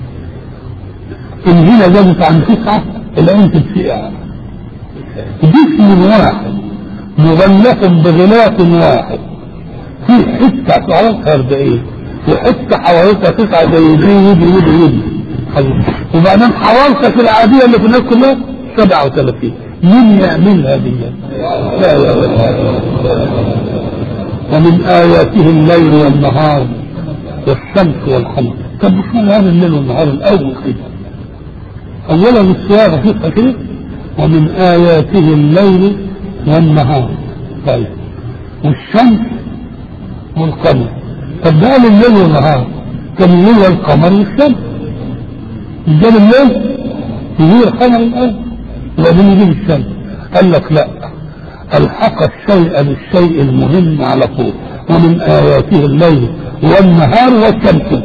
ان هنا زادت عن تسعة العين تتسقع جسم واحد مغلف بغلاف واحد في حتة حرارتها 40 وحتة حرارتها تسعة زي دي يجي يجي يجي وبعدين حرارتك العادية اللي في الناس كلها 37 مين يعملها دي؟ لا يا رب ومن آياته الليل والنهار والشمس والقمر طب شو هذا الليل والنهار الأول كده أولا الصياغة فيها كده ومن آياته الليل والنهار طيب والشمس والقمر طب ده قال الليل والنهار كان الليل والقمر والشمس ده الليل يجي القمر الأول وبعدين يجيب الشمس قال لك لا الحق الشيء بالشيء المهم على طول ومن آياته الليل والنهار والشمس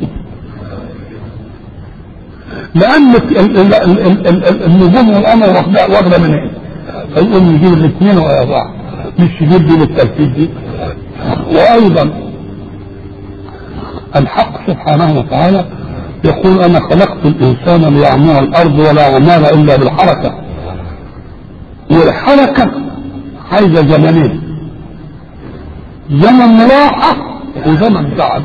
لأن النجوم والقمر واخدة واخدة من ايه؟ فيقوم يجيب الاثنين ورا بعض مش يجيب دي للترتيب دي وأيضا الحق سبحانه وتعالى يقول أنا خلقت الإنسان ليعمر الأرض ولا عمار إلا بالحركة والحركة عايزة زمنين زمن راحة وزمن تعب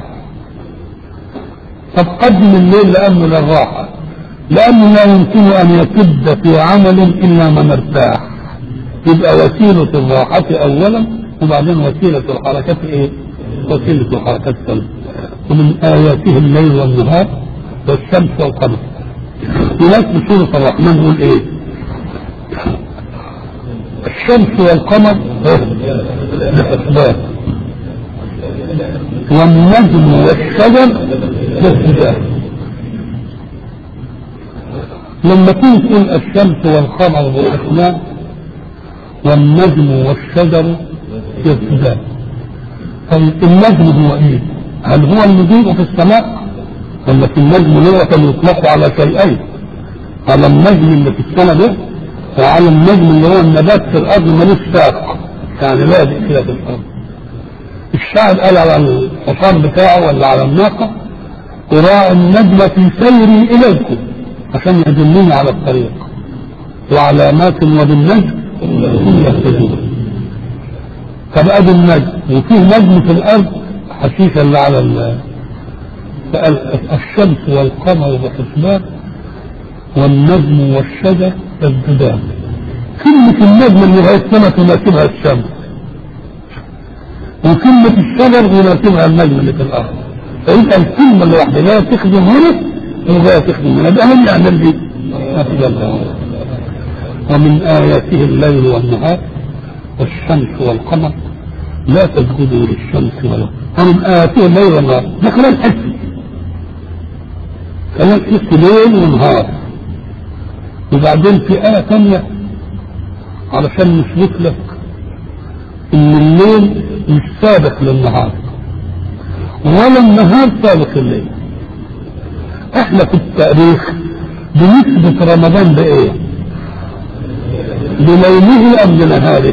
طب قدم الليل لأنه للراحة لأنه لا يمكن أن يكد في عمل إلا من ارتاح يبقى وسيلة الراحة أولا وبعدين وسيلة الحركة إيه؟ وسيلة الحركة الثانية ومن آياته الليل والنهار والشمس والقمر هناك في سورة الرحمن يقول إيه؟ الشمس والقمر بحسبان والنجم والشجر بحسبان لما تيجي تقول الشمس والقمر بحسبان والنجم والشجر بحسبان طيب النجم هو ايه؟ هل هو المضيء في السماء؟ ولا في النجم لغة يطلق على شيئين على النجم اللي في السماء ده وعلى النجم اللي هو النبات في الارض ملوش ساق يعني لازق كده في الارض الشاعر قال على الحصان بتاعه ولا على الناقة أراعي النجم في سيري إليكم عشان يدلني على الطريق وعلامات وبالنجم هم يهتدون طب ادي النجم وفيه نجم في الارض حشيشه اللي على ال الشمس والقمر بحسبان والنجم والشجر يسجدان كلمة النجم اللي هي السماء تناسبها الشمس وكلمة الشجر يناسبها النجم اللي في الأرض فيبقى الكلمة اللي واحدة لا تخدم هنا ولا تخدم هنا ده هم يعمل دي ما في بالله ومن آياته الليل والنهار والشمس والقمر لا تسجدوا للشمس ولا ومن آياته الليل والنهار ده كلام حسي كلام حسي ليل ونهار وبعدين في آية ثانية علشان نثبت لك إن الليل مش سابق للنهار ولا النهار سابق الليل احنا في التاريخ بنثبت رمضان بايه؟ بليله ام بنهاره؟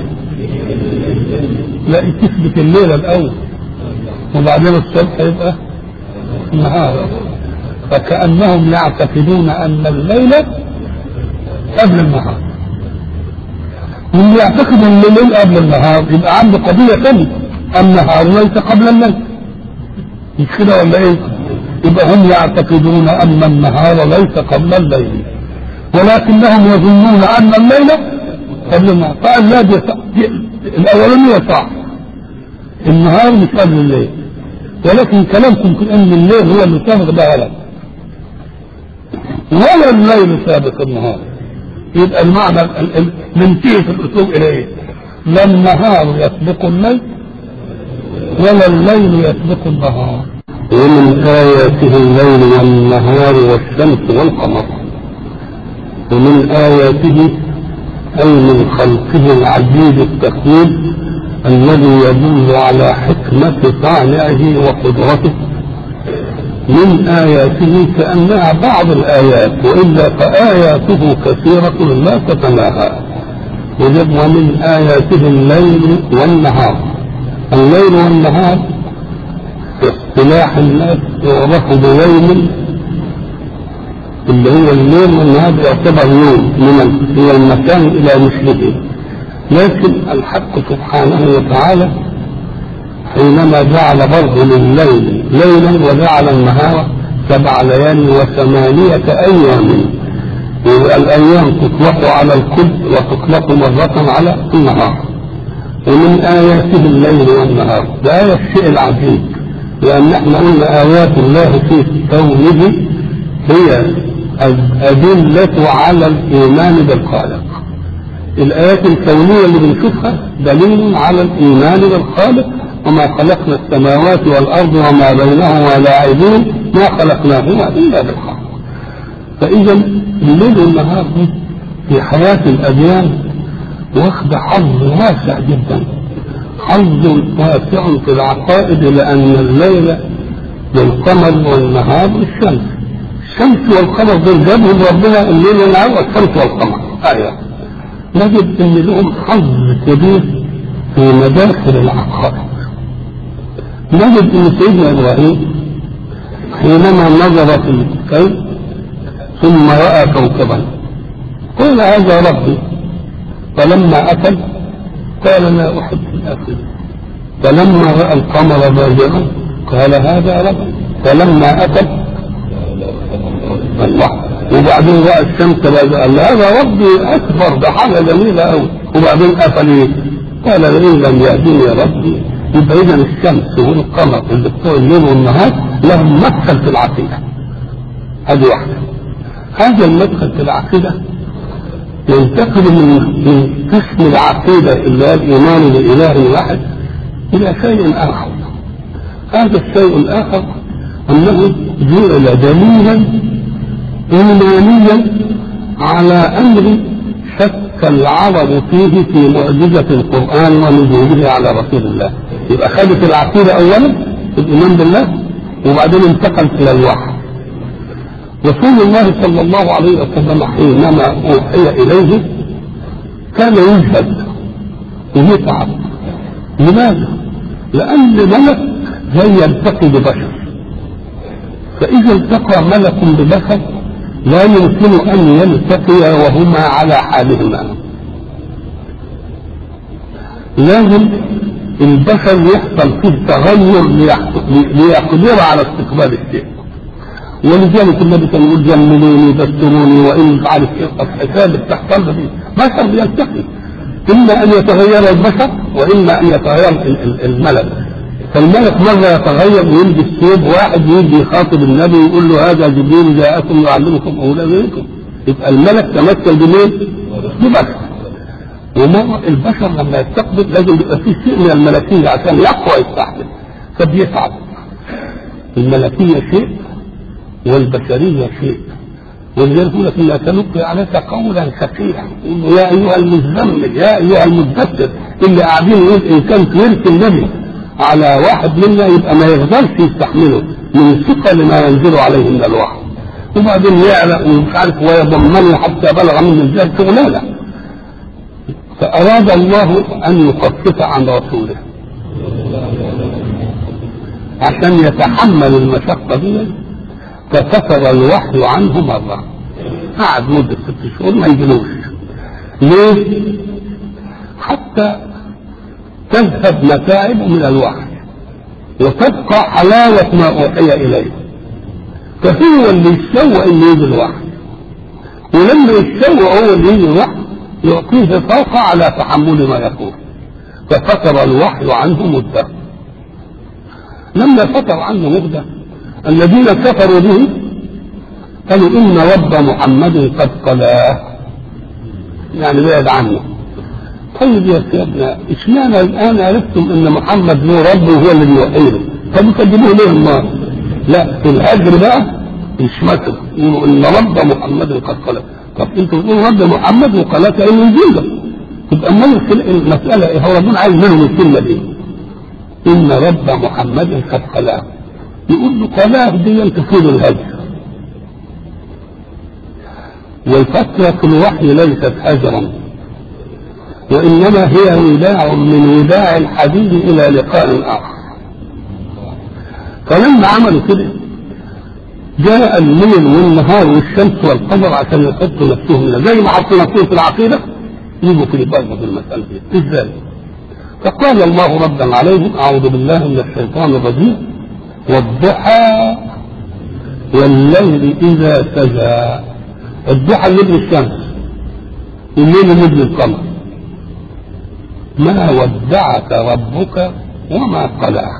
لا تثبت الليله الاول وبعدين الصبح يبقى النهار فكانهم يعتقدون ان الليل قبل النهار واللي يعتقد ان الليل قبل النهار يبقى عنده قضيه ثانيه النهار ليس قبل الليل مش كده ولا ايه؟ يبقى هم يعتقدون ان النهار ليس قبل الليل ولكنهم يظنون ان الليل قبل النهار فقال لا دي دي الاولانيه صح النهار مش قبل الليل ولكن كلامكم في ان الليل هو اللي سابق ده غلط ولا الليل سابق النهار يبقى المعنى ننتهي في الاسلوب الى ايه؟ لا النهار يسبق الليل ولا الليل يسبق النهار ومن آياته الليل والنهار والشمس والقمر ومن آياته أي من خلقه العجيب التكوين الذي يدل على حكمة صانعه وقدرته من آياته كأنها بعض الآيات وإلا فآياته كثيرة لا تتناهى ومن آياته الليل والنهار الليل والنهار في اصطلاح الناس يعرف بيوم اللي هو الليل والنهار يعتبر يوم من من المكان الى مثله لكن الحق سبحانه وتعالى حينما جعل برضه لليل ليلا وجعل النهار سبع ليال وثمانية أيام يبقى الأيام تطلق على الكل وتطلق مرة على النهار ومن آياته الليل والنهار ده آية الشيء العجيب لأن احنا قلنا آيات الله في كونه هي الأدلة على الإيمان بالخالق الآيات الكونية اللي بنشوفها دليل على الإيمان بالخالق وما خلقنا السماوات والأرض وما بينهما لاعبين ما خلقناهما إلا بالحق فإذا الليل والنهار دي في حياة الأديان واخد حظ واسع جدا حظ واسع في العقائد لأن الليل للقمر والنهار للشمس الشمس والقمر دول جابهم ربنا الليل والنهار والشمس والقمر آية نجد ان لهم حظ كبير في مداخل العقائد نجد ان سيدنا ابراهيم حينما نظر في الكون ثم راى كوكبا قال هذا ربي فلما اكل قال لا احب الاكل فلما راى القمر بازغا قال هذا ربي فلما اكل الله وبعدين راى الشمس بازغا قال هذا ربي اكبر ده حاجه جميله قوي وبعدين قفل ايه؟ قال لئن لم يهدني ربي يبقى اذا الشمس والقمر اللي بتوع الليل والنهار لهم مدخل في العقيده هذه واحده هذا المدخل في العقيده ينتقل من من قسم العقيده اللي هي الايمان باله واحد الى شيء اخر هذا الشيء الاخر انه جعل دليلا ايمانيا على امر شك العرب فيه في معجزه القران ونزوله على رسول الله يبقى خدت العقيده اولا الايمان بالله وبعدين انتقل الى الوحي رسول الله صلى الله عليه وسلم حينما اوحي اليه كان يجهد ويتعب لماذا؟ لان ملك زي يلتقي ببشر فاذا التقى ملك ببشر لا يمكن ان يلتقيا وهما على حالهما لازم البشر يحصل فيه تغير ليقدر على استقبال الشيء ولذلك النبي كان يقول جملوني دستروني وان مش عارف ايه الحكايه اللي بتحصل دي بشر بيلتقي اما ان يتغير البشر واما ان يتغير الملك فالملك مرة يتغير ويلبس ثوب واحد يجي يخاطب النبي يقول له هذا جبريل جاءكم يعلمكم أولادكم يبقى الملك تمثل بمين؟ ببشر ومرة البشر لما يستقبل لازم يبقى فيه شيء من الملكية عشان يقوى يستحمل فبيتعب الملكية شيء والبشرية شيء ولذلك يقول لك لا تلقي عليك قولا ثقيلا يا ايها المزمل يا ايها المدثر اللي قاعدين يقول ان كان كبرت النبي على واحد منا يبقى ما يقدرش يستحمله من ثقل ما ينزل عليه من الوحي وبعدين يعلق ومش عارف ويضمنه حتى بلغ منه الجهل شغلانه فاراد الله ان يخفف عن رسوله عشان يتحمل المشقه دي فكثر الوحي عنه مره قعد مده ست شهور ما يجيلوش ليه؟ حتى تذهب متاعبه من الوحي وتبقى حلاوة ما أوحي إليه فهو اللي يتسوى إنه يجي الوحي ولما يتسوى هو اللي يجي الوحي يعطيه طاقة على تحمل ما يقول ففتر الوحي عنه مدة لما فتر عنه مدة الذين كفروا به قالوا إن رب محمد قد قلاه يعني بعد عنه طيب يا سيدنا اشمعنى الان عرفتم ان محمد له رب وهو اللي بيوحيه طب تقدموه ليه النار لا في الهجر بقى يشمتوا يقولوا ان رب محمد قد قال طب انتوا بتقولوا رب محمد وقالت انه يجيب تبقى امال المساله ايه هو ربنا عايز منهم الكلمه دي ان رب محمد قد قلاه يقول له قلاه دي تفيد الهجر والفترة الوحي ليست هجرا وإنما هي وداع من وداع الحبيب إلى لقاء آخر فلما عملوا كده جاء الليل والنهار والشمس والقمر عشان يحطوا نفسهم هنا زي ما حطوا نفسهم في العقيدة يجوا في برضه في المسألة دي ازاي؟ فقال الله ردا عليهم أعوذ بالله من الشيطان الرجيم والضحى والليل إذا سجى الضحى الليل الشمس الليل الليل القمر ما ودعك ربك وما قلاك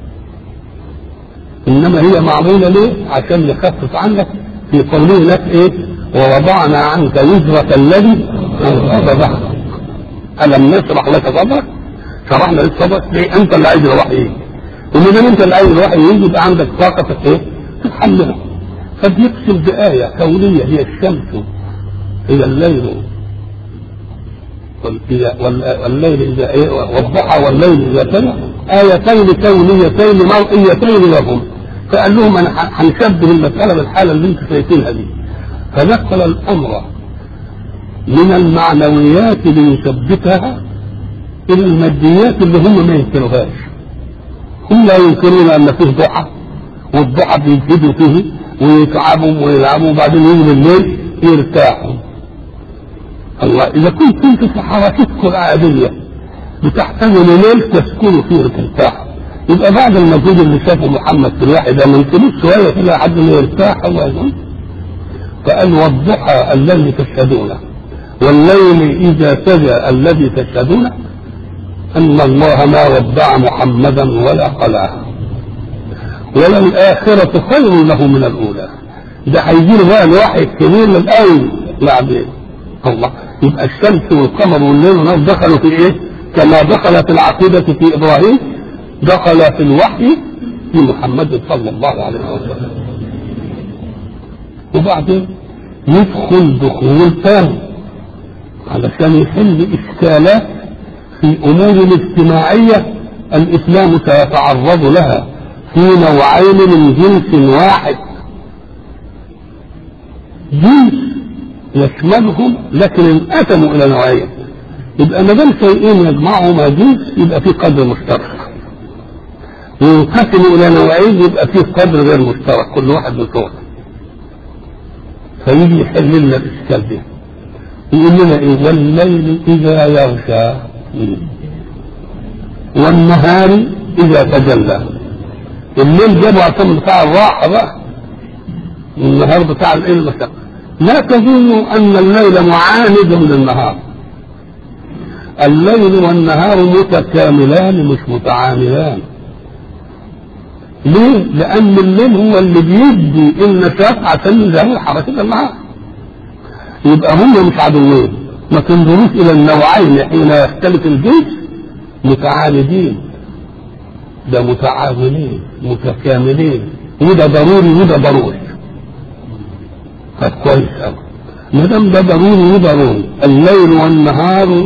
انما هي معموله ليه عشان نخفف عنك في قوله لك ايه ووضعنا عنك وزرك الذي انقض ظهرك الم نشرح لك صدرك شرحنا لك صدرك ليه انت اللي عايز الوحي ايه وما دام انت اللي عايز الوحي يجي يبقى عندك طاقه في ايه تتحملها فبيقسم بآية كونية هي الشمس هي الليل والليل إذا إيه والضحى والليل إذا سجى آيتين كونيتين مرئيتين لهم فقال لهم أنا هنشبه المسألة بالحالة اللي أنتم شايفينها دي فنقل الأمر من المعنويات ليثبتها إلى الماديات اللي هم ما ينكروهاش هم لا ينكرون ان فيه ضحى والضحى بيجهدوا فيه ويتعبوا ويلعبوا وبعدين يجي الليل يرتاحوا الله اذا كنت انت في حركتكم العاديه بتحتاجوا لليل تسكنوا فيه وترتاحوا يبقى بعد المجهود اللي شافه محمد في الواحد ده ما يمكنوش شويه كده لحد ما يرتاح الله يظن فقال والضحى الذي تشهدونه والليل اذا سجى الذي تشهدونه ان الله ما ودع محمدا ولا قلعه وللآخرة خير له من الأولى ده هيجي له بقى الوحي الكبير للآن بعدين الله يبقى الشمس والقمر والليل والنهار دخلوا في ايه؟ كما دخلت العقيدة في إبراهيم دخل في الوحي في محمد صلى الله عليه وسلم وبعدين يدخل دخول ثاني علشان يحل إشكالات في أمور اجتماعية الإسلام سيتعرض لها في نوعين من جنس واحد جنس يشملهم لكن انقسموا الى نوعين يبقى ما دام شيئين يجمعهما جنس يبقى في قدر مشترك وينقسموا الى نوعين يبقى في قدر غير مشترك كل واحد بصوره فيجي يحل لنا الاشكال ده يقول لنا ايه والليل اذا يغشى والنهار اذا تجلى الليل جابوا عشان بتاع الراحة بقى النهار بتاع الايه المشقة لا تظنوا ان الليل معاند للنهار الليل والنهار متكاملان مش متعاملان ليه؟ لأن الليل هو اللي بيدي النشاط عشان يزهر حركة النهار. يبقى هم مش عدوين، ما تنظروش إلى النوعين حين يختلف الجنس متعاندين. ده متعاونين متكاملين وده ضروري وده ضروري طب كويس قوي ما دام ده ضروري وضروري الليل والنهار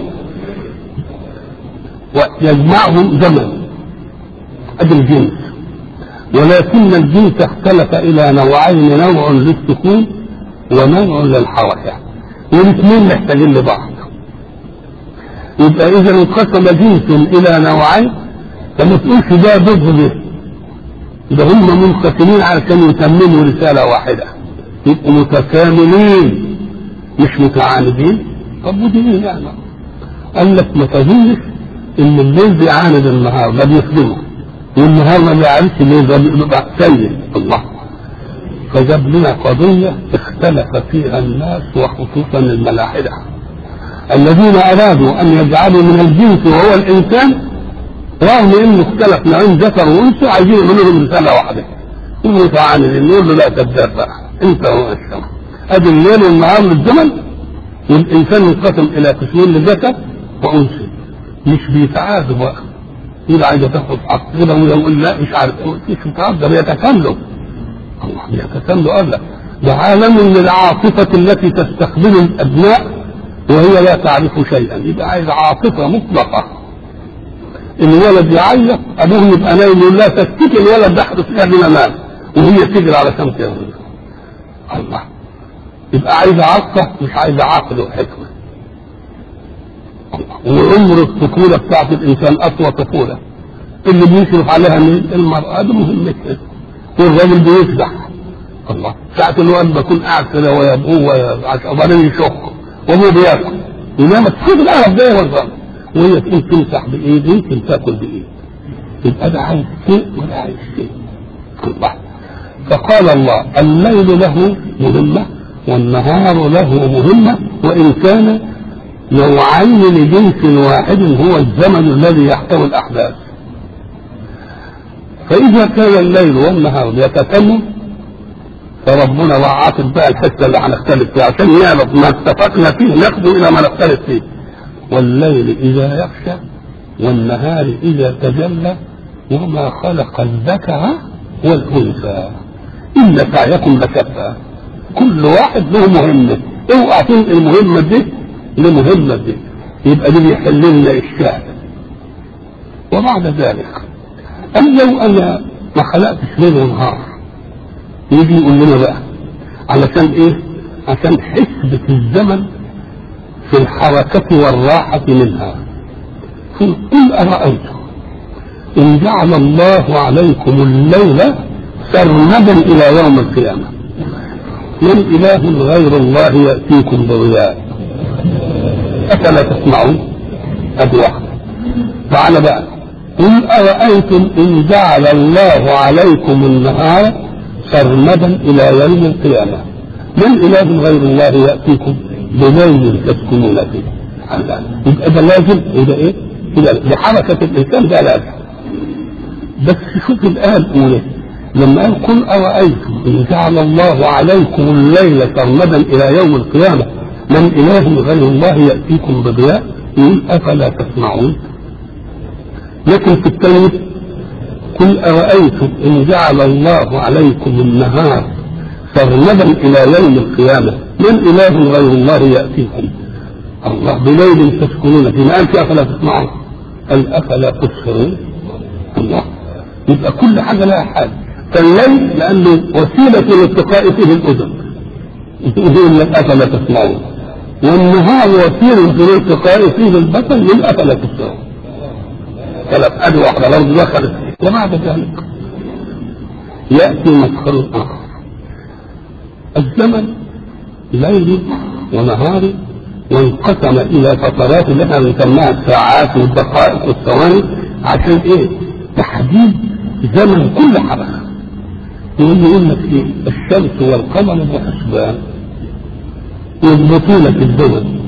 ويجمعهم زمن ادي الجنس ولكن الجنس اختلف الى نوعين نوع للسكون ونوع للحركه والاثنين محتاجين لبعض يبقى اذا انقسم جنس الى نوعين فما تقولش ده ضد ده ده هم منقسمين علشان يتمموا رساله واحده يبقوا متكاملين مش متعاندين طب ودي ايه يعني؟ قال لك ما تظنش ان الليل بيعاند النهار ده بيخدمه والنهار ما بيعرفش الليل ده بيبقى سيء الله فجاب لنا قضية اختلف فيها الناس وخصوصا الملاحدة الذين أرادوا أن يجعلوا من الجنس وهو الإنسان رغم انه اختلف نوعين ذكر وانثى عايزين يعملوا لهم رساله واحده يقولوا تعالى نقول له لا تبدأ بقى انت هو الشمس ادي الليل والنهار للزمن والانسان ينقسم الى قسمين لذكر وانثى مش بيتعادوا بقى يقول عايزه تاخد حق كده ويقول لا مش عارف مش بيتعادوا ده بيتكاملوا الله بيتكاملوا قال لك ده عالم للعاطفه التي تستقبل الابناء وهي لا تعرف شيئا يبقى عايز عاطفه مطلقه الولد يعيط ابوه يبقى نايم يقول لا تسكت الولد ده احدث فيها من مال وهي تجري على شمس الله يبقى عايز عطفه مش عايز عقل وحكمه وعمر الطفوله بتاعت الانسان اطول طفوله اللي بيشرف عليها مين؟ المراه دي مهمتها والراجل بيفزع الله ساعة الولد بكون قاعد كده ويا ابوه ويا وبعدين يشخ وابوه بياكل ينام تشوف القرف ده والله وهي تقوم تمسح بايد يمكن تاكل بايد يبقى ده عايز شيء ولا عايز شيء الله فقال الله الليل له مهمة والنهار له مهمة وإن كان نوعين لجنس واحد هو الزمن الذي يحتوي الأحداث فإذا كان الليل والنهار يتكلم فربنا وعاطف بقى الحتة اللي هنختلف فيها عشان يعرف ما اتفقنا فيه ناخده إلى ما نختلف فيه والليل إذا يغشى والنهار إذا تجلى وما خلق الذكر والأنثى إن سعيكم لشتى كل واحد له مهمة اوعى تنقل المهمة دي لمهمة دي يبقى دي بيحل لنا إشكال وبعد ذلك أن لو أنا ما خلقتش ليل ونهار يجي يقول لنا بقى علشان إيه؟ عشان حسبة الزمن في الحركة والراحة منها قل أرأيتم إن جعل الله عليكم الليل سرمدا إلى يوم القيامة من إله غير الله يأتيكم بضياء أفلا تسمعون أدي واحدة تعال بقى قل أرأيتم إن جعل الله عليكم النهار سرمدا إلى يوم القيامة من إله غير الله يأتيكم بليل تسكنون فيه الله. يبقى ده لازم يبقى إيه؟ يبقى بحركة الإنسان ده لازم بس شوف الآية الأولى لما قال قل أرأيتم إن جعل الله عليكم الليل سرمدا إلى يوم القيامة من إله غير الله يأتيكم بضياء يقول أفلا تسمعون لكن في الثاني قل أرأيتم إن جعل الله عليكم النهار سرمدا إلى يوم القيامة من إله غير الله يأتيكم الله بليل تسكنون فيه ما قالش أفلا تسمعون قال أفلا تبصرون الله يبقى كل حاجة لها حال فالليل لأنه وسيلة لالتقاء فيه الأذن يقول لك أفلا تسمعون والنهار وسيلة لالتقاء فيه البصر من أفلا تبصرون ثلاث أدوى واحدة برضه دخلت وبعد ذلك يأتي مدخل آخر الزمن ليل ونهار وانقسم إلى فترات اللي احنا بنسميها الساعات والدقائق والثواني عشان إيه؟ تحديد زمن كل حركة يقول يقول لك إيه؟ الشمس والقمر بحسبان يضبطون في الزمن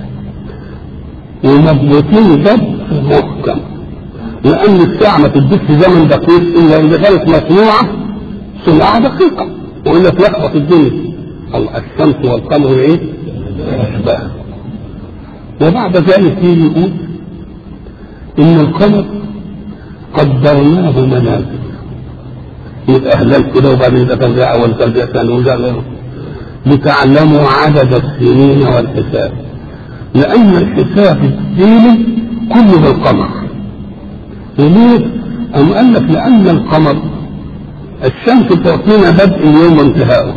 ومضبوطين ضبط محكم لأن الساعة ما تديكش زمن دقيق إلا إذا كانت مصنوعة صناعة دقيقة وإلا تلخبط الدنيا الله الشمس والقمر إيه؟ أشباه وبعد ذلك يجي يقول إن القمر قدرناه منازل يبقى هلال كده وبعدين يبقى ترجع أول ترجع ثاني ورجع غيره لتعلموا عدد السنين والحساب لأن الحساب الديني كله بالقمر وليه؟ أم قال لك لأن القمر الشمس تعطينا بدء اليوم وانتهاؤه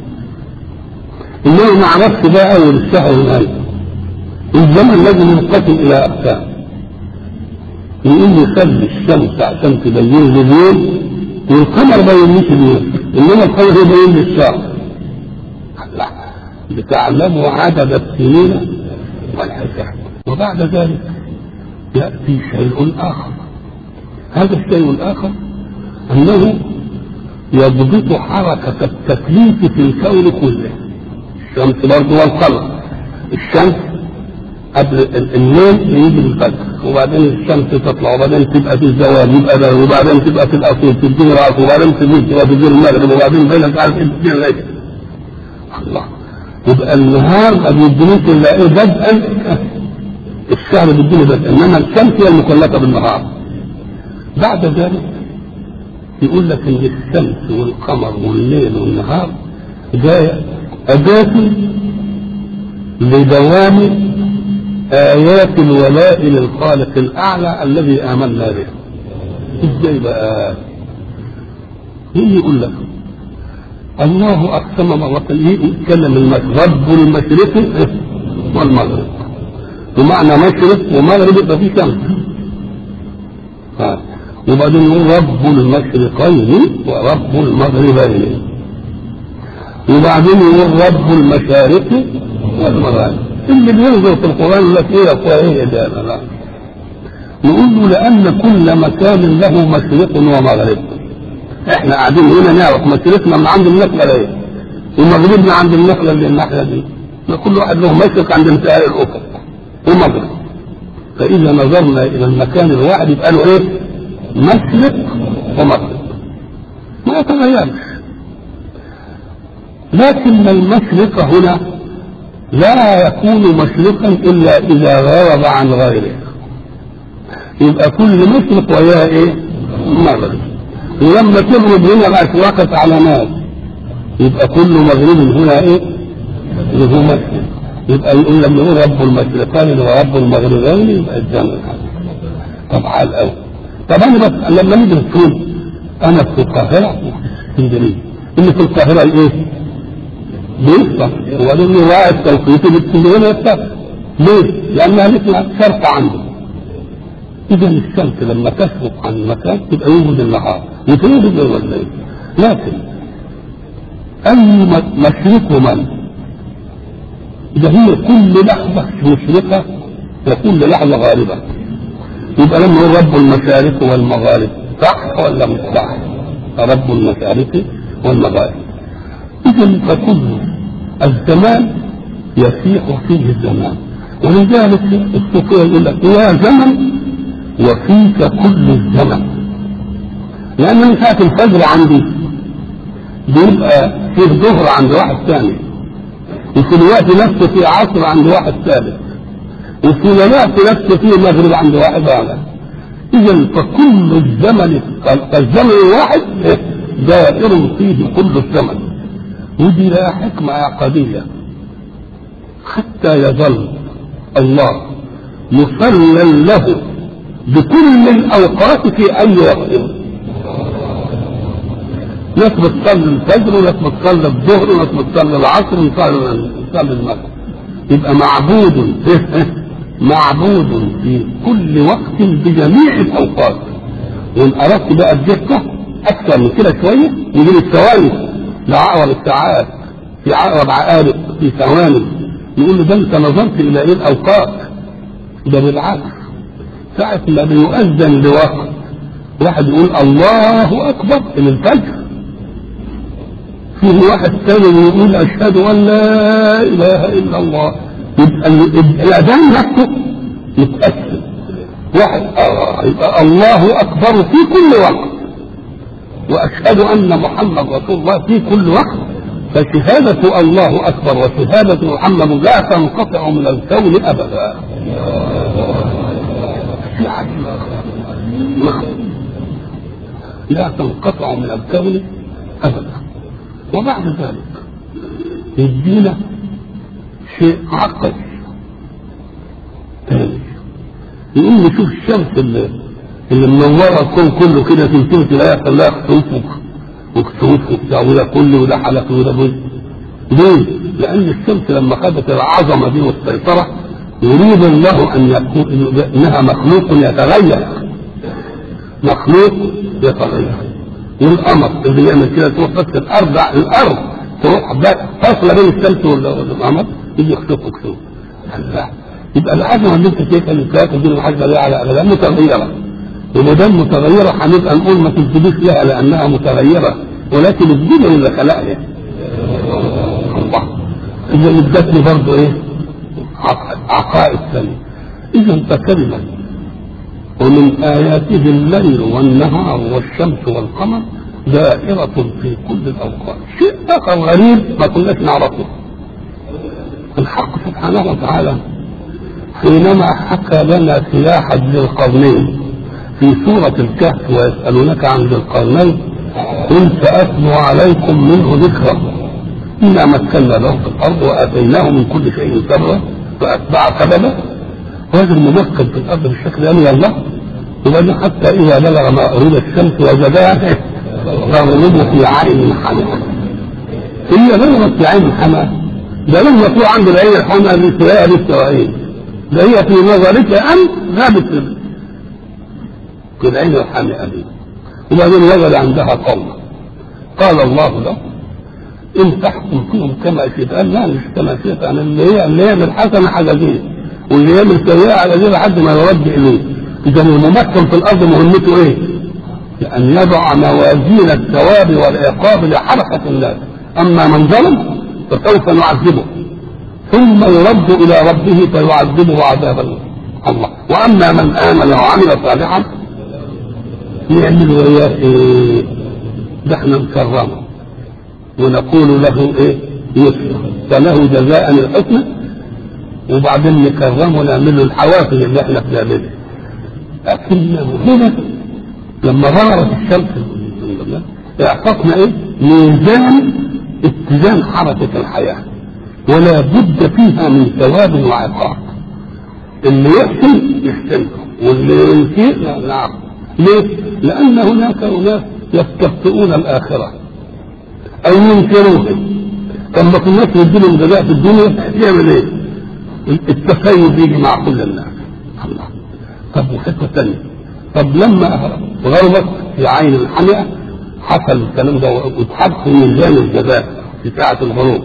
إنما ما عرفش بقى أول الشهر ونهايته الزمن لازم ينقسم إلى أقسام يقول لي خلي الشمس عشان تبين لي اليوم والقمر ما يبينش اليوم إنما القمر يبين لي الشهر لا لتعلموا عدد السنين والحساب وبعد ذلك يأتي شيء آخر هذا الشيء الآخر أنه يضبط حركة التكليف في الكون كله الشمس برضه والقمر الشمس قبل الليل يجي الفجر وبعدين الشمس تطلع وبعدين تبقى في الزوال يبقى ده وبعدين تبقى في الاصيل في الدين راس وبعدين تبقى تبقى في الدين المغرب وبعدين بينك عارف ايه الدين الليل الله يبقى النهار ما بيدينيش الا ايه بدءا الشهر بيديني بدءا انما الشمس هي المكلفه بالنهار بعد ذلك يقول لك ان الشمس والقمر والليل والنهار ده أداة لدوام آيات الولاء للخالق الأعلى الذي آمنا به. إزاي بقى؟ مين يقول لك؟ الله أقسم مرة يتكلم المشرق رب المشرق والمغرب. بمعنى مشرق ومغرب يبقى فيه شمس. وبعدين يقول رب المشرقين ورب المغربين. وبعدين يقول رب المشارق والمغارب اللي بينظر في القرآن يقول لك ايه يا اخويا ايه ده لا نقول له لأن كل مكان له مشرق ومغرب احنا قاعدين هنا نعرف مشرقنا من عند النخلة ايه ومغربنا عند النخلة اللي الناحية دي كل واحد له مشرق عند انتهاء الأفق ومغرب فإذا نظرنا إلى المكان الواحد يبقى له ايه؟ مشرق ومغرب ما يتغيرش لكن المشرق هنا لا يكون مشرقا الا اذا غرب عن غيره يبقى كل مشرق وياه ايه مغرب ولما تغرب هنا الاشواق علامات يبقى كل مغرب هنا ايه له مشرق يبقى يقول لما يقول رب المشرقين ورب المغربين يبقى الجنة طب على الاول طب انا بس لما ندرس فين انا في القاهره وفي اسكندريه اللي في القاهره ايه بيفطر وبعدين رواية التوقيت بتكون يفطر ليه؟ لأنها مثل شرط عنده إذا الشمس لما تشرق عن المكان تبقى يوجد النهار وتوجد الليل لكن أي م- مشرق من إذا هي كل لحظة مشرقة وكل لحظة غالبة يبقى لما يقول رب المشارق والمغارب صح ولا مش صح؟ رب المشارق والمغارب إذا فكل الزمان يسيح فيه الزمان ولذلك الصوفية يقول لك يا زمن وفيك كل الزمن لأن من ساعة الفجر عندي بيبقى فيه ظهر عند واحد ثاني وفي الوقت نفسه في عصر عند واحد ثالث وفي الوقت نفسه في مغرب عند واحد آخر إذا فكل الزمن فالزمن الواحد دائر فيه كل الزمن ودي لها حكمة عقدية حتى يظل الله مصلى له بكل الأوقات في أي وقت ناس بتصلي الفجر وناس بتصلي الظهر وناس بتصلي العصر ونصلي بتصلي المغرب يبقى معبود معبود في كل وقت بجميع الأوقات وإن أردت بقى الدقة أكثر من كده شوية يجي الثواني لعقرب الساعات في عقرب عقارب في ثواني يقول له ده أنت نظرت إلى إيه الأوقات ده بالعكس ساعة ما بيؤذن لوقت واحد يقول الله أكبر إلى الفجر فيه واحد ثاني يقول أشهد أن لا إله إلا الله يبقى ال- الأذان نفسه يتأثر واحد آه يبقى الله أكبر في كل وقت وأشهد أن محمد رسول الله في كل وقت فشهادة الله أكبر وشهادة محمد لا تنقطع من الكون أبدا لا تنقطع من الكون أبدا وبعد ذلك يدينا شيء عقل ثاني يقول نشوف الشمس اللي اللي منوره الكون كله كده تنتهي تلاقيها خلاها خسوف وكسوف وبتاع وده كله وده حلق وده بوز ليه؟ لأن الشمس لما خدت العظمة دي والسيطرة يريد الله أن يكون إنها مخلوق يتغير مخلوق يتغير والقمر اللي يعمل كده تروح بس الأرض الأرض تروح فاصلة بين الشمس والقمر يجي يخسف وكسوف الله يبقى العظمة اللي أنت شايفها اللي ثلاثة دي الحاجة دي على أبدا متغيرة وما دام متغيرة هنبقى نقول ما تنتبهش لها لأنها متغيرة ولكن الدين اللي خلقها الله إذا ادتني برضه إيه؟ عقائد ثانية إذا فكلمة ومن آياته الليل والنهار والشمس والقمر دائرة في كل الأوقات شيء آخر غريب ما كناش نعرفه الحق سبحانه وتعالى حينما حكى لنا سلاح ذي القرنين في سورة الكهف ويسألونك عن ذي القرنين قل سأتلو عليكم منه ذكرا إنا مكنا له في الأرض وآتيناه من كل شيء سببا فأتبع سببا وهذا الممكن في الأرض بالشكل ده من الله وبعدين حتى إذا بلغ مأرون الشمس وجدها تغرب في عين حمى هي بلغت في عين حمى ده لم يكون عند العين الحمى لسواء للسوائين ده هي في نظرك أن غابت في العين الحامئة دي وبعدين وجد عندها قوم قال الله له ان تحكم فيهم كما شئت قال لا مش كما شئت انا اللي هي اللي يعمل حسنه حاجه دي واللي يعمل سيئه على دي لحد ما يرد اليه اذا الممكن في الارض مهمته ايه؟ ان يضع موازين الثواب والعقاب لحركه الناس اما من ظلم فسوف نعذبه ثم يرد الى ربه فيعذبه عذابا الله واما من امن وعمل صالحا يعمل وياه ايه؟ ده احنا نكرمه ونقول له ايه؟ يسر فله جزاء الحسنى وبعدين نكرمه ونعمل له الحوافز اللي احنا بنعملها لكنه هنا لما ظهرت الشمس اعطتنا ايه؟ ميزان اتزان حركة الحياة ولا بد فيها من ثواب وعقاب اللي يحسن يحسنه واللي يسيء لا نعم ليه؟ لأن هناك أناس يستبطئون الآخرة أو ينكروها لما كناش يديلهم جزاء في الدنيا يعمل إيه؟ التسيب يجي مع كل الناس الله طب وحته ثانيه طب لما غربت في عين الحمئه حصل الكلام ده واتحط في ميزان الجزاء في ساعه الغروب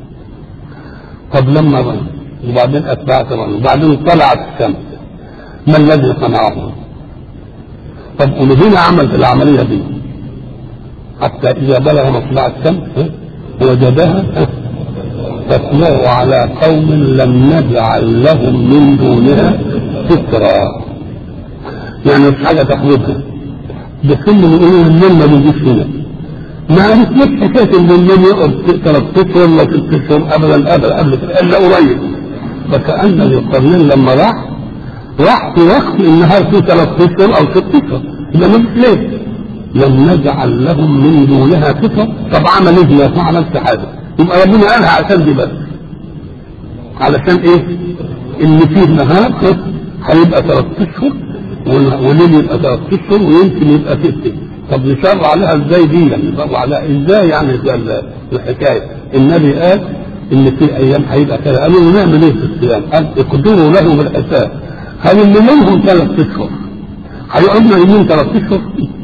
طب لما غرب وبعدين اتبعت غرب وبعدين طلعت الشمس ما الذي صنعه؟ طب ولهنا عمل في العمليه دي حتى اذا بلغ مطلع الشمس وجدها تطلع على قوم لم نجعل لهم من دونها سترا يعني مش حاجه تحويضها بس اللي بيقولوا الليل ما بيجيش هنا ما عرفناش حكايه ان الليل يقعد ثلاث اشهر ولا ست اشهر ابدا ابدا قبل كده الا قريب فكان القرنين لما راح راح في وقت النهار فيه ثلاث اشهر او ست اشهر يبقى ما فيش ليل لم نجعل لهم من دونها سترا طب عمل ايه ما عملش حاجه يبقى ربنا قالها عشان دي بس علشان ايه ان فيه نهار هيبقى ثلاث اشهر وليل يبقى ثلاث اشهر ويمكن يبقى ست طب نشرع عليها ازاي دي يعني نشرع عليها ازاي يعني ده الحكايه النبي قال ان في ايام هيبقى كذا قالوا له نعمل ايه في الصيام؟ قال اقدروا له بالحساب هل اللي منهم ثلاث اشهر هيقعدنا يومين ثلاث اشهر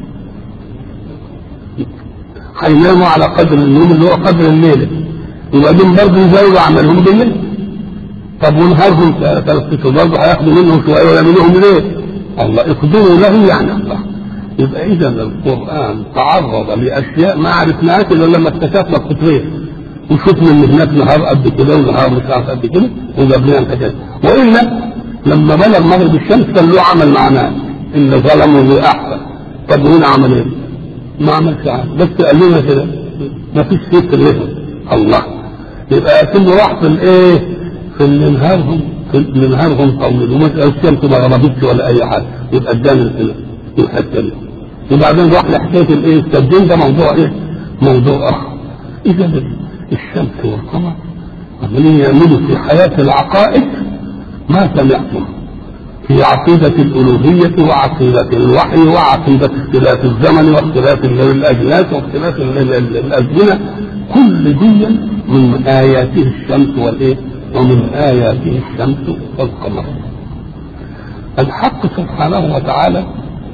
هيناموا على قدر النوم اللي هو قدر الليله وبعدين برضه يزودوا عملهم بالليل طب ونهارهم ثلاث اشهر برضه هياخدوا منهم شويه ويعملوهم ليه؟ الله يقدروا له يعني الله يبقى اذا القران تعرض لاشياء ما عرفناهاش الا لما اكتشفنا التطوير وشفنا ان هناك نهار قد كده ونهار مش عارف قد كده وجاب لنا الحاجات والا لما بلغ مغرب الشمس كان له عمل معناه اللي ظلموا باحسن طب هنا عمل ايه؟ ما عملش حاجه بس قال لنا كده ما فيش فكر له الله يبقى كله راح في الايه؟ في اللي نهارهم في اللي نهارهم طويل وما الشمس ما غربتش ولا اي حاجه يبقى ادانا الحته دي وبعدين راح لحكايه الايه؟ التبديل ده موضوع ايه؟ موضوع اخر اذا الشمس والقمر عمالين يعملوا في حياه العقائد ما سمعتم في عقيدة الألوهية وعقيدة الوحي وعقيدة اختلاف الزمن واختلاف الأجناس واختلاف الأزمنة كل دي من آياته الشمس والإيه؟ ومن آياته الشمس والقمر. الحق سبحانه وتعالى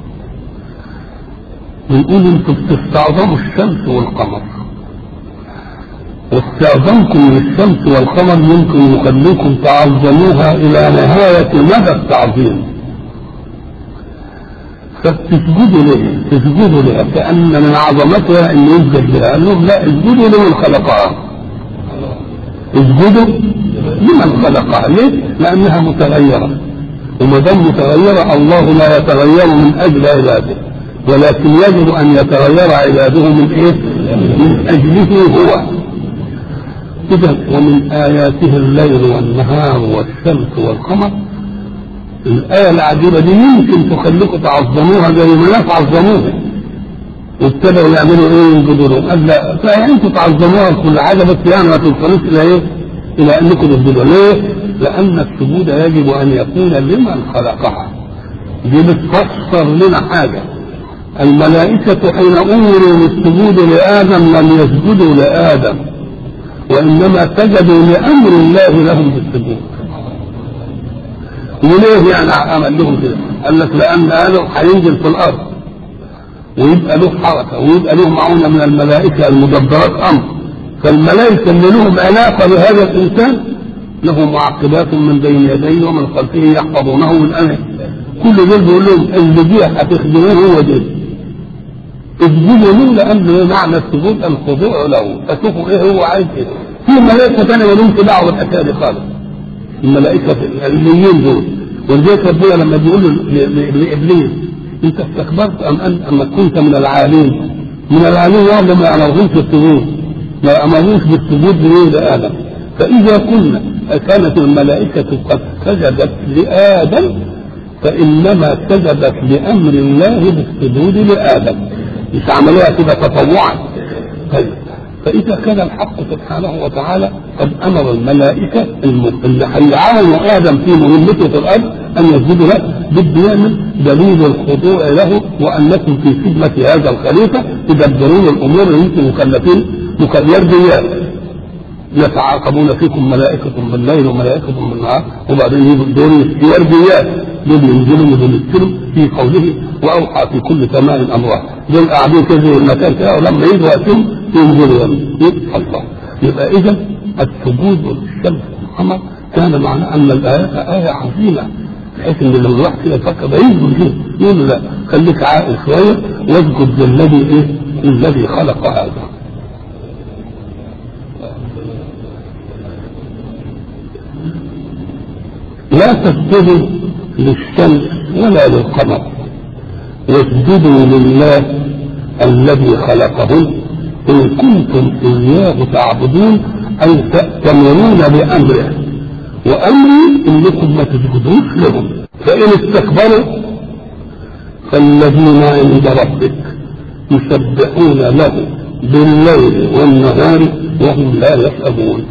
بيقول انتم بتستعظموا الشمس والقمر. واستعظمكم للشمس والقمر يمكن يخليكم تعظموها الى نهاية مدى التعظيم فتسجدوا ليه تسجدوا لها كأن من عظمتها ان يسجد لها قال لهم لا اسجدوا لمن خلقها اسجدوا لمن خلقها ليه؟ لأنها متغيرة وما دام متغيرة الله لا يتغير من أجل عباده ولكن يجب أن يتغير عباده من إيه؟ من أجله هو إذا ومن آياته الليل والنهار والشمس والقمر الآية العجيبة دي يمكن تخليكم تعظموها زي ما الناس عظموها وابتدأوا يعملوا ايه ينجدوا لهم قال لا فانتوا تعظموها كل حاجة بس يعني ما توصلوش إلى ايه؟ إلى أنكم تسجدوا ليه؟ لأن السجود يجب أن يكون لمن خلقها دي بتفسر لنا حاجة الملائكة حين أمروا بالسجود لآدم لم يسجدوا لآدم وإنما سجدوا لأمر الله لهم بالسجود وليه يعني عمل لهم كده؟ قال لك لأن آدم هينزل في الأرض ويبقى له حركة ويبقى له معونة من الملائكة المدبرات أمر فالملائكة اللي لهم علاقة بهذا الإنسان له معقبات من بين يديه ومن خلفه يحفظونه من أمره كل دول بيقول لهم اللي دي هتخدموه هو ده اسجدوا له لأن معنى السجود الخضوع له فشوفوا إيه هو عايز إيه في ملائكة ثانية ما لهمش دعوة بالحكاية دي خالص الملائكة العلميين دول ولذلك ربنا لما بيقول لإبليس أنت استكبرت أم أن أما كنت من العالين من العالين وهم ما يعرفوش السجود ما أمروش بالسجود ليه لآدم فإذا كنا كانت الملائكة قد سجدت لآدم فإنما سجدت لأمر الله بالسجود لآدم مش عملوها كده تطوعا طيب فإذا كان الحق سبحانه وتعالى قد أمر الملائكة اللي هيعاونوا آدم في مهمته في الأرض أن يسجدوا له بده يعمل دليل الخضوع له وأنكم في خدمة هذا الخليفة تدبرون الأمور اللي أنتم مكلفين يرديات يتعاقبون فيكم ملائكة بالليل وملائكة بالنهار وبعدين يجوا دول يرديات دول ينزلوا ودول ينزلوا في قوله واوحى في كل سماء امرها دول قاعدين كده زي المكان كده ولما يجوا وقتهم ينزلوا يبقى الله يبقى اذا السجود للشمس والقمر كان معناه ان الايه ايه عظيمه بحيث ان لو الواحد كده يفكر ده يسجد ليه؟ يقول له لا خليك عاقل شويه واسجد للذي ايه؟ الذي خلق هذا. لا تسجدوا للشمس ولا للقمر واسجدوا لله الذي خلقهن ان كنتم اياه تعبدون اي تأتمرون بامره وامري انكم ما تسجدوش لهم فان استكبروا فالذين عند ربك يسبحون له بالليل والنهار وهم لا يسأمون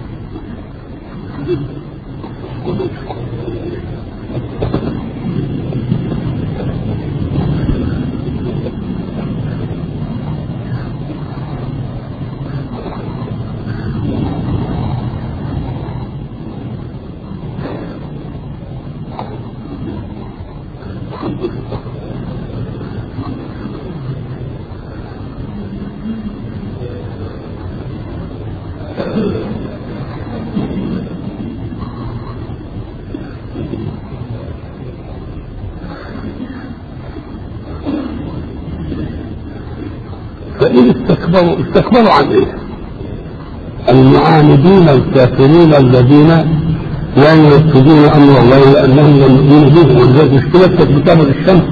فإن استكبروا استكبروا عن إيه؟ المعاندين الكافرين الذين لا ينفذون أمر الله لأنهم لم يؤمنوا به ولذلك مشكلة كتاب الشمس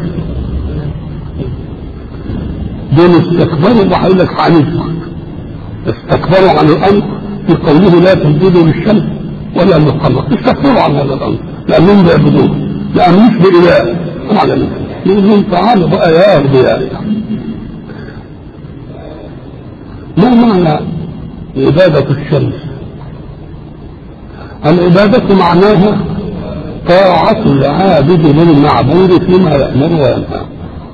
دول استكبروا وهيقول لك هنسكت استكبروا عن الأمر في قوله لا تسجدوا للشمس ولا للقمر استكبروا عن هذا الأمر لأنهم بيعبدوه لا مش بإله على يقول لهم تعالوا بقى يا أغبياء ما معنى عبادة الشمس العبادة معناها طاعة العابد للمعبود فيما يأمر وينهى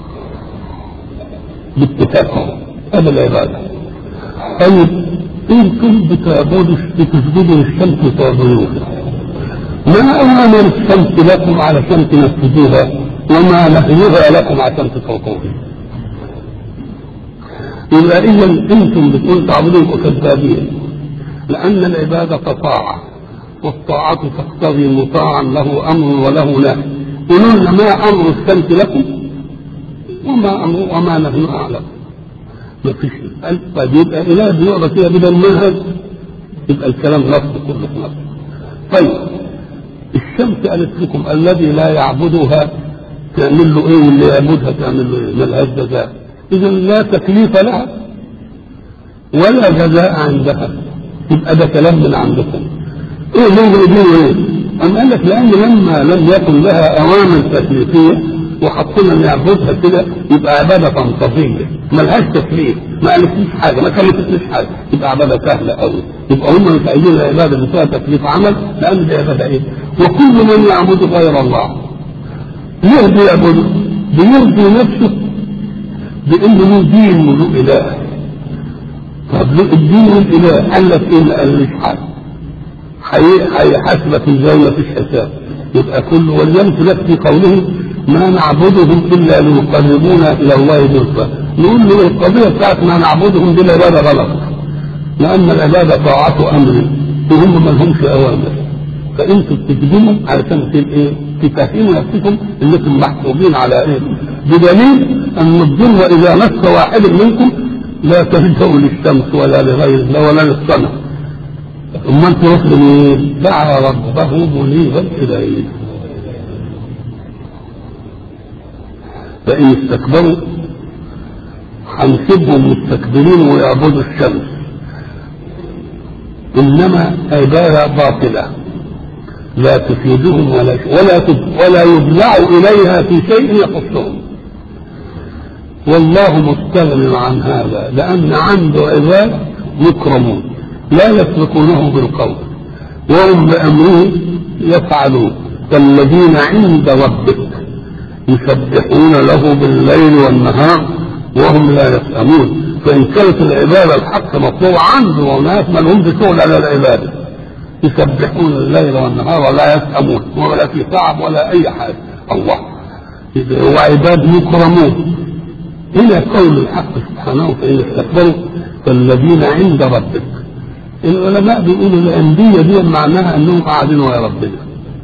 باتفاق هذا العبادة طيب انتم بتعبدوا بتسجدوا للشمس تعبدوها ما أوامر الشمس لكم علشان تنفذوها وما نهيها لكم عشان تتركوها يبقى اذا انتم بتقول تعبدون كذابين لان العباده طاعه والطاعه تقتضي مطاعا له امر وله نهي قولوا ما امر الشمس لكم وما امر وما نحن اعلم ما فيش طيب يبقى اله بيقرا كده بدل منهج يبقى الكلام نص كله في نص طيب الشمس قالت لكم الذي لا يعبدها تعمل له ايه واللي يعبدها تعمل له ايه ملهاش جزاء اذا لا تكليف لها ولا جزاء عندها يبقى ده كلام من عندكم ايه اللي يقولوا ايه أم قال لك لأن لما لم يكن لها أوامر تكليفية وحطينا نعبدها كده يبقى عبادة فانتظية ملهاش تكليف ما قالتليش حاجة ما كلفتنيش حاجة يبقى عبادة سهلة قوي يبقى هم مش عايزين العبادة اللي فيها تكليف عمل لأن دي عبادة إيه؟ وكل من يعبد غير الله ليه بيعبده؟ بيرضي نفسه بانه له دين وله اله طب له الدين والاله قال لك ايه ما قالش حاجه هيحاسبك ازاي ما فيش حساب يبقى كل ولذلك لك في قوله ما نعبدهم الا ليقربونا الى الله زلفى نقول له القضيه بتاعت ما نعبدهم دي العباده غلط لان العباده طاعه امر وهم ما لهمش اوامر فانتوا بتكذبوا علشان ايه تفهموا نفسكم انكم محسوبين على ايه بدليل ان الظلم اذا مس واحد منكم لا تلجأوا للشمس ولا لغيره ولا للصنم اما انت رسل ايه دعا ربه منيبا اليه فان استكبروا هنسيبهم مستكبرين ويعبدوا الشمس انما عباده باطله لا تفيدهم ولا ولا ولا يبلع اليها في شيء يخصهم والله مستغن عن هذا لان عنده عباد مكرمون لا يسبقونه بالقول وهم بامره يفعلون كالذين عند ربك يسبحون له بالليل والنهار وهم لا يسأمون فإن كانت العبادة الحق مطلوبة عنده وناس ما لهمش شغل على العبادة يسبحون الليل والنهار ولا يسأمون ولا في تعب ولا أي حاجة الله وعباد مكرمون هنا قول الحق سبحانه فإن استكبروا فالذين عند ربك العلماء بيقولوا الأندية دي معناها أنهم قاعدين ويا ربنا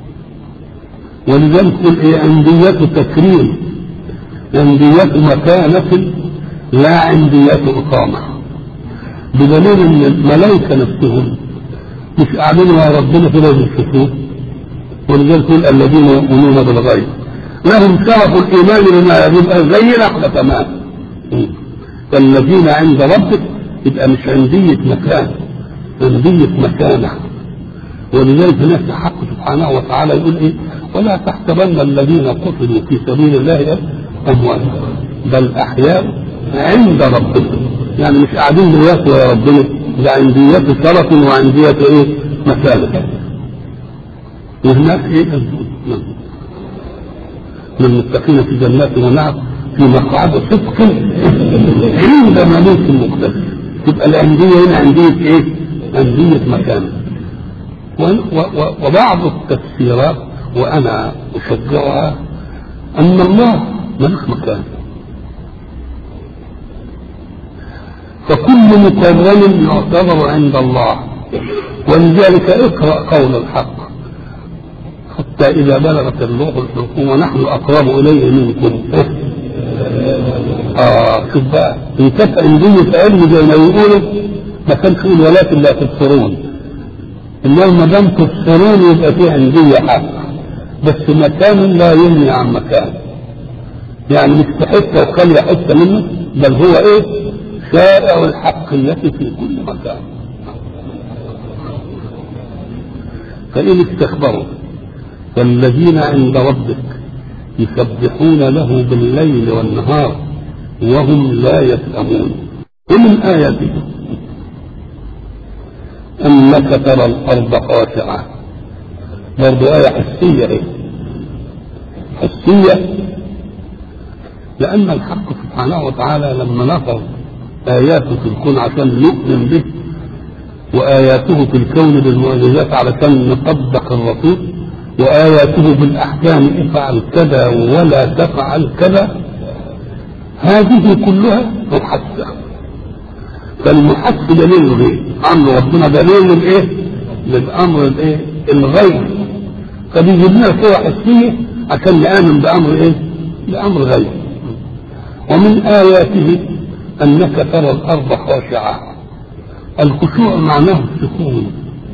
ولذلك يقول إيه أندية تكريم أندية مكانة لا عندية إقامة بدليل أن الملائكة نفسهم مش قاعدين ويا ربنا كده بالسكوت ولذلك يقول الذين يؤمنون بالغيب لهم شرف الايمان بما يبقى زينا احنا تمام فالذين عند ربك يبقى مش عندية مكان عندية مكانة ولذلك هناك الحق سبحانه وتعالى يقول ايه ولا تحسبن الذين قتلوا في سبيل الله اموات بل احياء عند ربهم يعني مش قاعدين دلوقتي يا ربنا ده عندية شرف وعندية ايه مكانة وهناك ايه للمتقين في جنات ونعم في مقعد صدق عند ملوك مقتدر تبقى الأندية هنا أندية إيه؟ أندية مكان وبعض التفسيرات وأنا أشجعها أن الله ملك مكان فكل مكرم يعتبر عند الله ولذلك اقرأ قول الحق حتى إذا بلغت الروح الحلقوم ونحن أقرب إليه منكم آه شوف بقى إن كانت عندية علم زي ما يقولوا ما كانش يقول ولكن لا تبصرون إنما ما دام تبصرون يبقى في عندية حق بس مكان لا يغني عن مكان يعني مش في حتة وخلي حتة منه بل هو إيه شارع الحق التي في كل مكان فإن استكبروا فالذين عند ربك يسبحون له بالليل والنهار وهم لا يسأمون ومن آياته أنك ترى الأرض خاشعة برضو آية حسية إيه؟ حسية لأن الحق سبحانه وتعالى لما نظر آياته في الكون عشان نؤمن به وآياته في الكون بالمعجزات علشان نطبق الرسول وآياته بالأحكام افعل كذا ولا تفعل كذا هذه كلها محسة فالمحس دليل الغيب أمر ربنا دليل الإيه؟ للأمر الإيه؟ الغيب فبيجيب لنا صورة حسية عشان نآمن بأمر إيه؟ بأمر غيب ومن آياته أنك ترى الأرض خاشعة الخشوع معناه السكون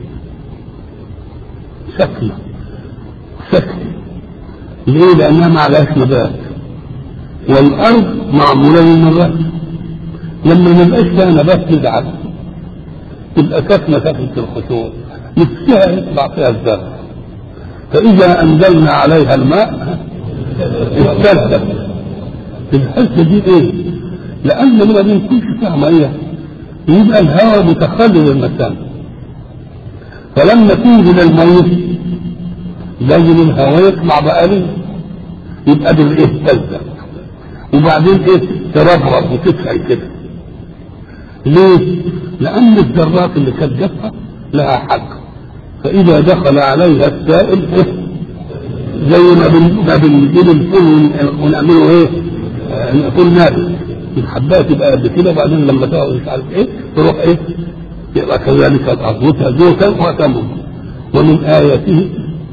سكنه سكت ليه لانها ما عليهاش نبات والارض معموله للنبات لما ما يبقاش فيها نبات تزعل تبقى ساكنه سكنه الخشوع نفسها يطلع فيها الزرع فاذا انزلنا عليها الماء اهتزت الحسه دي ايه؟ لان ما بيكونش فيها ميه يبقى الهواء متخلل المكان فلما تنزل الميه لازم الهواء يطلع بقى يبقى بالايه تلزق وبعدين ايه تربرب وتسعي كده ليه؟ لأن الذرات اللي كانت جافة لها حق فإذا دخل عليها السائل إيه؟ زي ما بن- ما بنجيب الفول ون- ونعمله ايه؟ آه، نقول نابت الحبايه تبقى قد كده وبعدين لما تقعد مش عارف ايه تروح ايه؟ يبقى كذلك الارض وتزوكا وتمر ومن آياته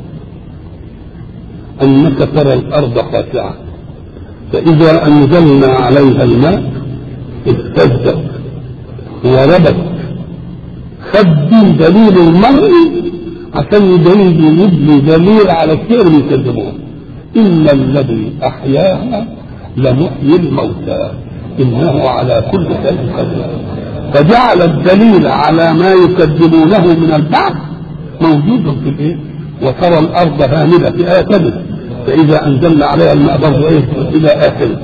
أنك ترى الأرض خاشعة فإذا أنزلنا عليها الماء اهتزت وربت خد دليل المرء عشان يدليل يبني دليل على الشيء اللي يكذبوه إن الذي أحياها لمحيي الموتى إنه على كل شيء قدير فجعل الدليل على ما يكذبونه من البعث موجود في الايه؟ وترى الارض هامده في ايه ثانيه فاذا انزلنا عليها الماء برضه ايه؟ الى اخره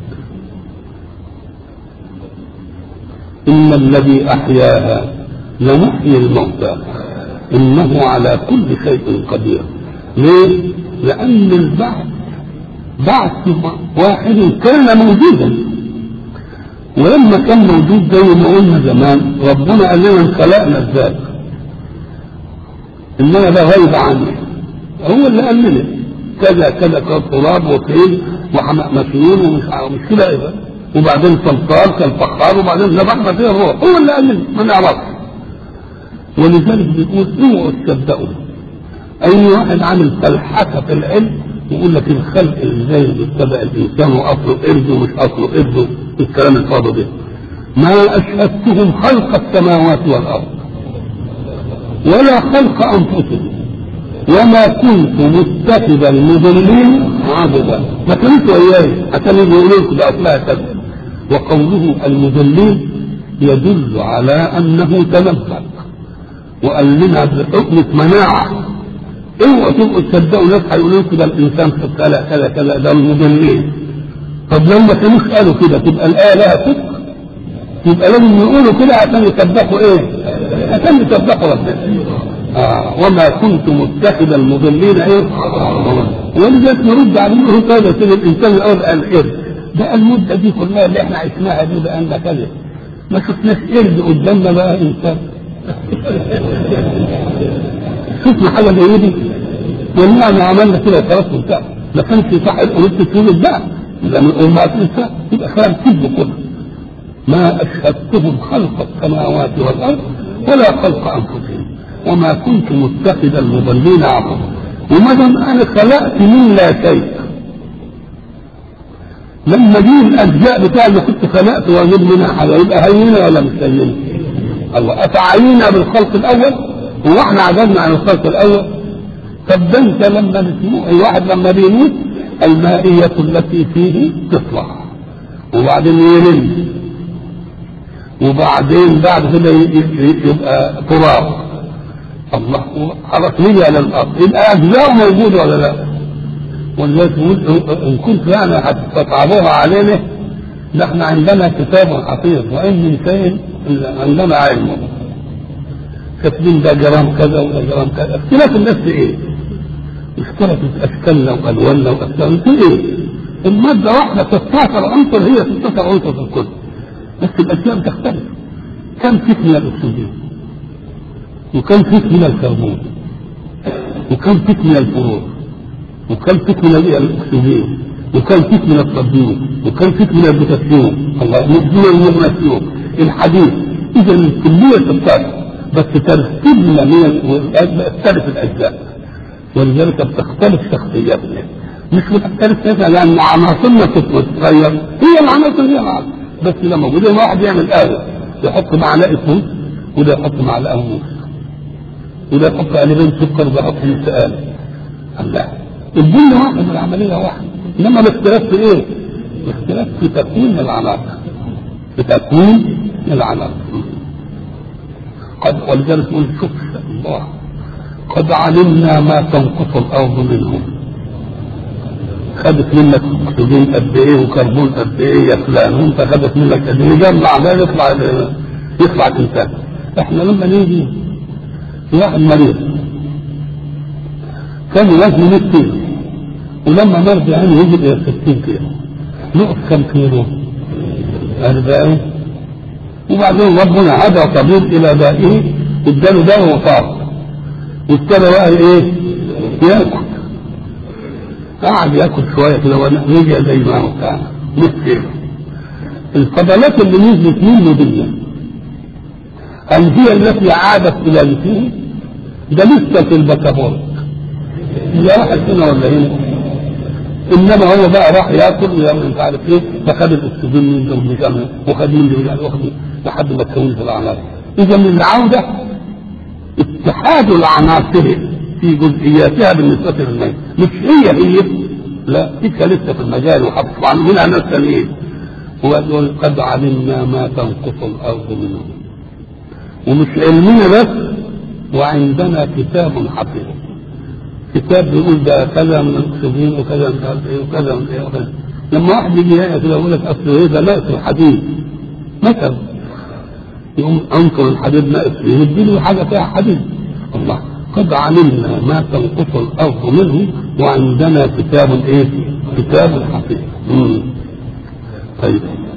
ان الذي احياها لمحيي الموتى انه على كل شيء قدير ليه؟ لان البعث بعث واحد كان موجودا ولما كان موجود زي ما قلنا زمان ربنا قال لنا خلقنا الذات انما ده غيب عني هو اللي قال لنا كذا كذا كتراب وطين وحماء مسنون ومش عارف- مش كده ايه وبعدين صلصال كالفخار وبعدين نبحنا فيه الروح هو اللي قال لنا ما نعرفش ولذلك بيقول اوعوا تصدقوا اي واحد عامل فلحفه في العلم يقول لك الخلق ازاي ابتدا الانسان واصله قرد ومش اصله قرد الكلام الفاضي ده ما اشهدتهم خلق السماوات والارض ولا خلق انفسهم وما كنت متخذ المضلين عبدا ما كنت وياي عشان يقولوا لكم ده اصلها كذا وقوله المضلين يدل على انه تنبأ وقال لنا بحكمة مناعة اوعوا تبقوا تصدقوا ناس هيقولوا لكم ده الانسان كذا كذا كذا ده المضلين طب لو ما كانوش قالوا كده تبقى الايه لها صدق يبقى لازم يقولوا كده عشان يصدقوا ايه؟ عشان يصدقوا ربنا آه وما كنت متخذ المضلين ايه؟ ولذلك نرد عليه نقول طيب يا سيدي الانسان الاول قال قرد ده المده دي كلها اللي احنا عشناها دي بقى لنا كذا ما شفناش قرد قدامنا بقى انسان شفنا حاجه زي دي والله ما عملنا كده خلاص انتهى ما كانش صح القلوب تتولد بقى لما الامهات تنسى يبقى كلام كذب كله ما اشهدتهم خلق السماوات والارض ولا خلق انفسهم وما كنت متخذ المضلين عبدا وما دام انا خلقت من لا شيء لما دي الاجزاء بتاع اللي كنت خلقت واجيب منها حاجه يبقى هينه ولا مش هينه؟ الله افعينا بالخلق الاول هو احنا عجزنا عن الخلق الاول طب ده انت لما بتموت الواحد لما بيموت المائية التي فيه تطلع وبعدين يلم وبعدين بعد كده ي- ي- يبقى تراب الله خلاص نيجي على الارض يبقى اجزاء موجوده ولا لا؟ ولذلك نقول ان كنت يعني هتستطعموها علينا نحن عندنا كتاب حفيظ وان من شيء إلا عندنا علم كاتبين ده جرام كذا وده جرام كذا اختلاف الناس في ايه؟ اختلفت اشكالنا والواننا واشكالنا في ايه؟ الماده واحده 16 عنصر هي 16 عنصر في الكل بس الاشياء بتختلف كم فيك من الاكسجين وكم فيك من الكربون وكم فيك من الفلور وكم فيك من الاكسجين وكم فيك من الصوديوم وكم فيك من البوتاسيوم الله من المغنيسيوم الحديد اذا الكميه 16 بس ترتيبنا من ال- تختلف الاجزاء ولذلك بتختلف شخصياتنا مش بتختلف مثلا لان عناصرنا بتتغير هي العناصر هي العناصر بس لما موجود واحد يعمل آلة يحط معلقه موز وده يحط معلقه موز وده يحط قلبين سكر وده يحط نص آلة الله الدنيا واحد العملية واحد انما الاختلاف في ايه؟ الاختلاف في تكوين العناصر في تكوين العناصر قد ولذلك نقول شوف الله قد علمنا ما تنقص الارض منهم خدت منك اكسجين قد ايه وكربون قد ايه يا فلان وانت خدت منك قد ايه جمع ده يطلع يطلع انسان احنا لما نيجي واحد مريض كان وزنه 100 كيلو ولما نرجع عنه يجي الى 60 كيلو نقف كم كيلو؟ 40 وبعدين ربنا هدى طبيب الى دائه اداله دواء وطاق وابتدى بقى ايه؟ ياكل قعد ياكل شويه كده ورجع زي ما هو كان مثل الفضلات اللي نزلت منه دي هل هي التي عادت الى مثله؟ ده لسه في البكابورت هي واحد هنا ولا هنا؟ انما هو بقى راح ياكل ويعمل مش عارف ايه فخد الاكسجين من ده ومش عارف إيه، وخد من ده ومش عارف إيه، وخد من- لحد ما تكونت العناصر اذا من العوده اتحاد العناصر في جزئياتها بالنسبه للميت مش هي هي لا تلك لسه في المجال وحفظ عن منها ناس ثانيين ويقول قد علمنا ما تنقص الارض منهم ومش علمنا بس وعندنا كتاب حفيظ كتاب بيقول ده كذا من الاكسجين وكذا مش عارف ايه وكذا من ايه وكذا لما واحد يجي هنا كده يقول لك اصل ايه ده ناقص الحديد مثلا يقوم انكر الحديد ناقص فيه يديله حاجه فيها حديد الله قد علمنا ما تنقص الارض منه وعندنا كتاب ايه؟ كتاب حفيظ مم. طيب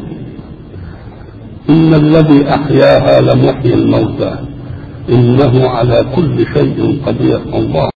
ان الذي احياها لمحيي الموتى انه على كل شيء قدير الله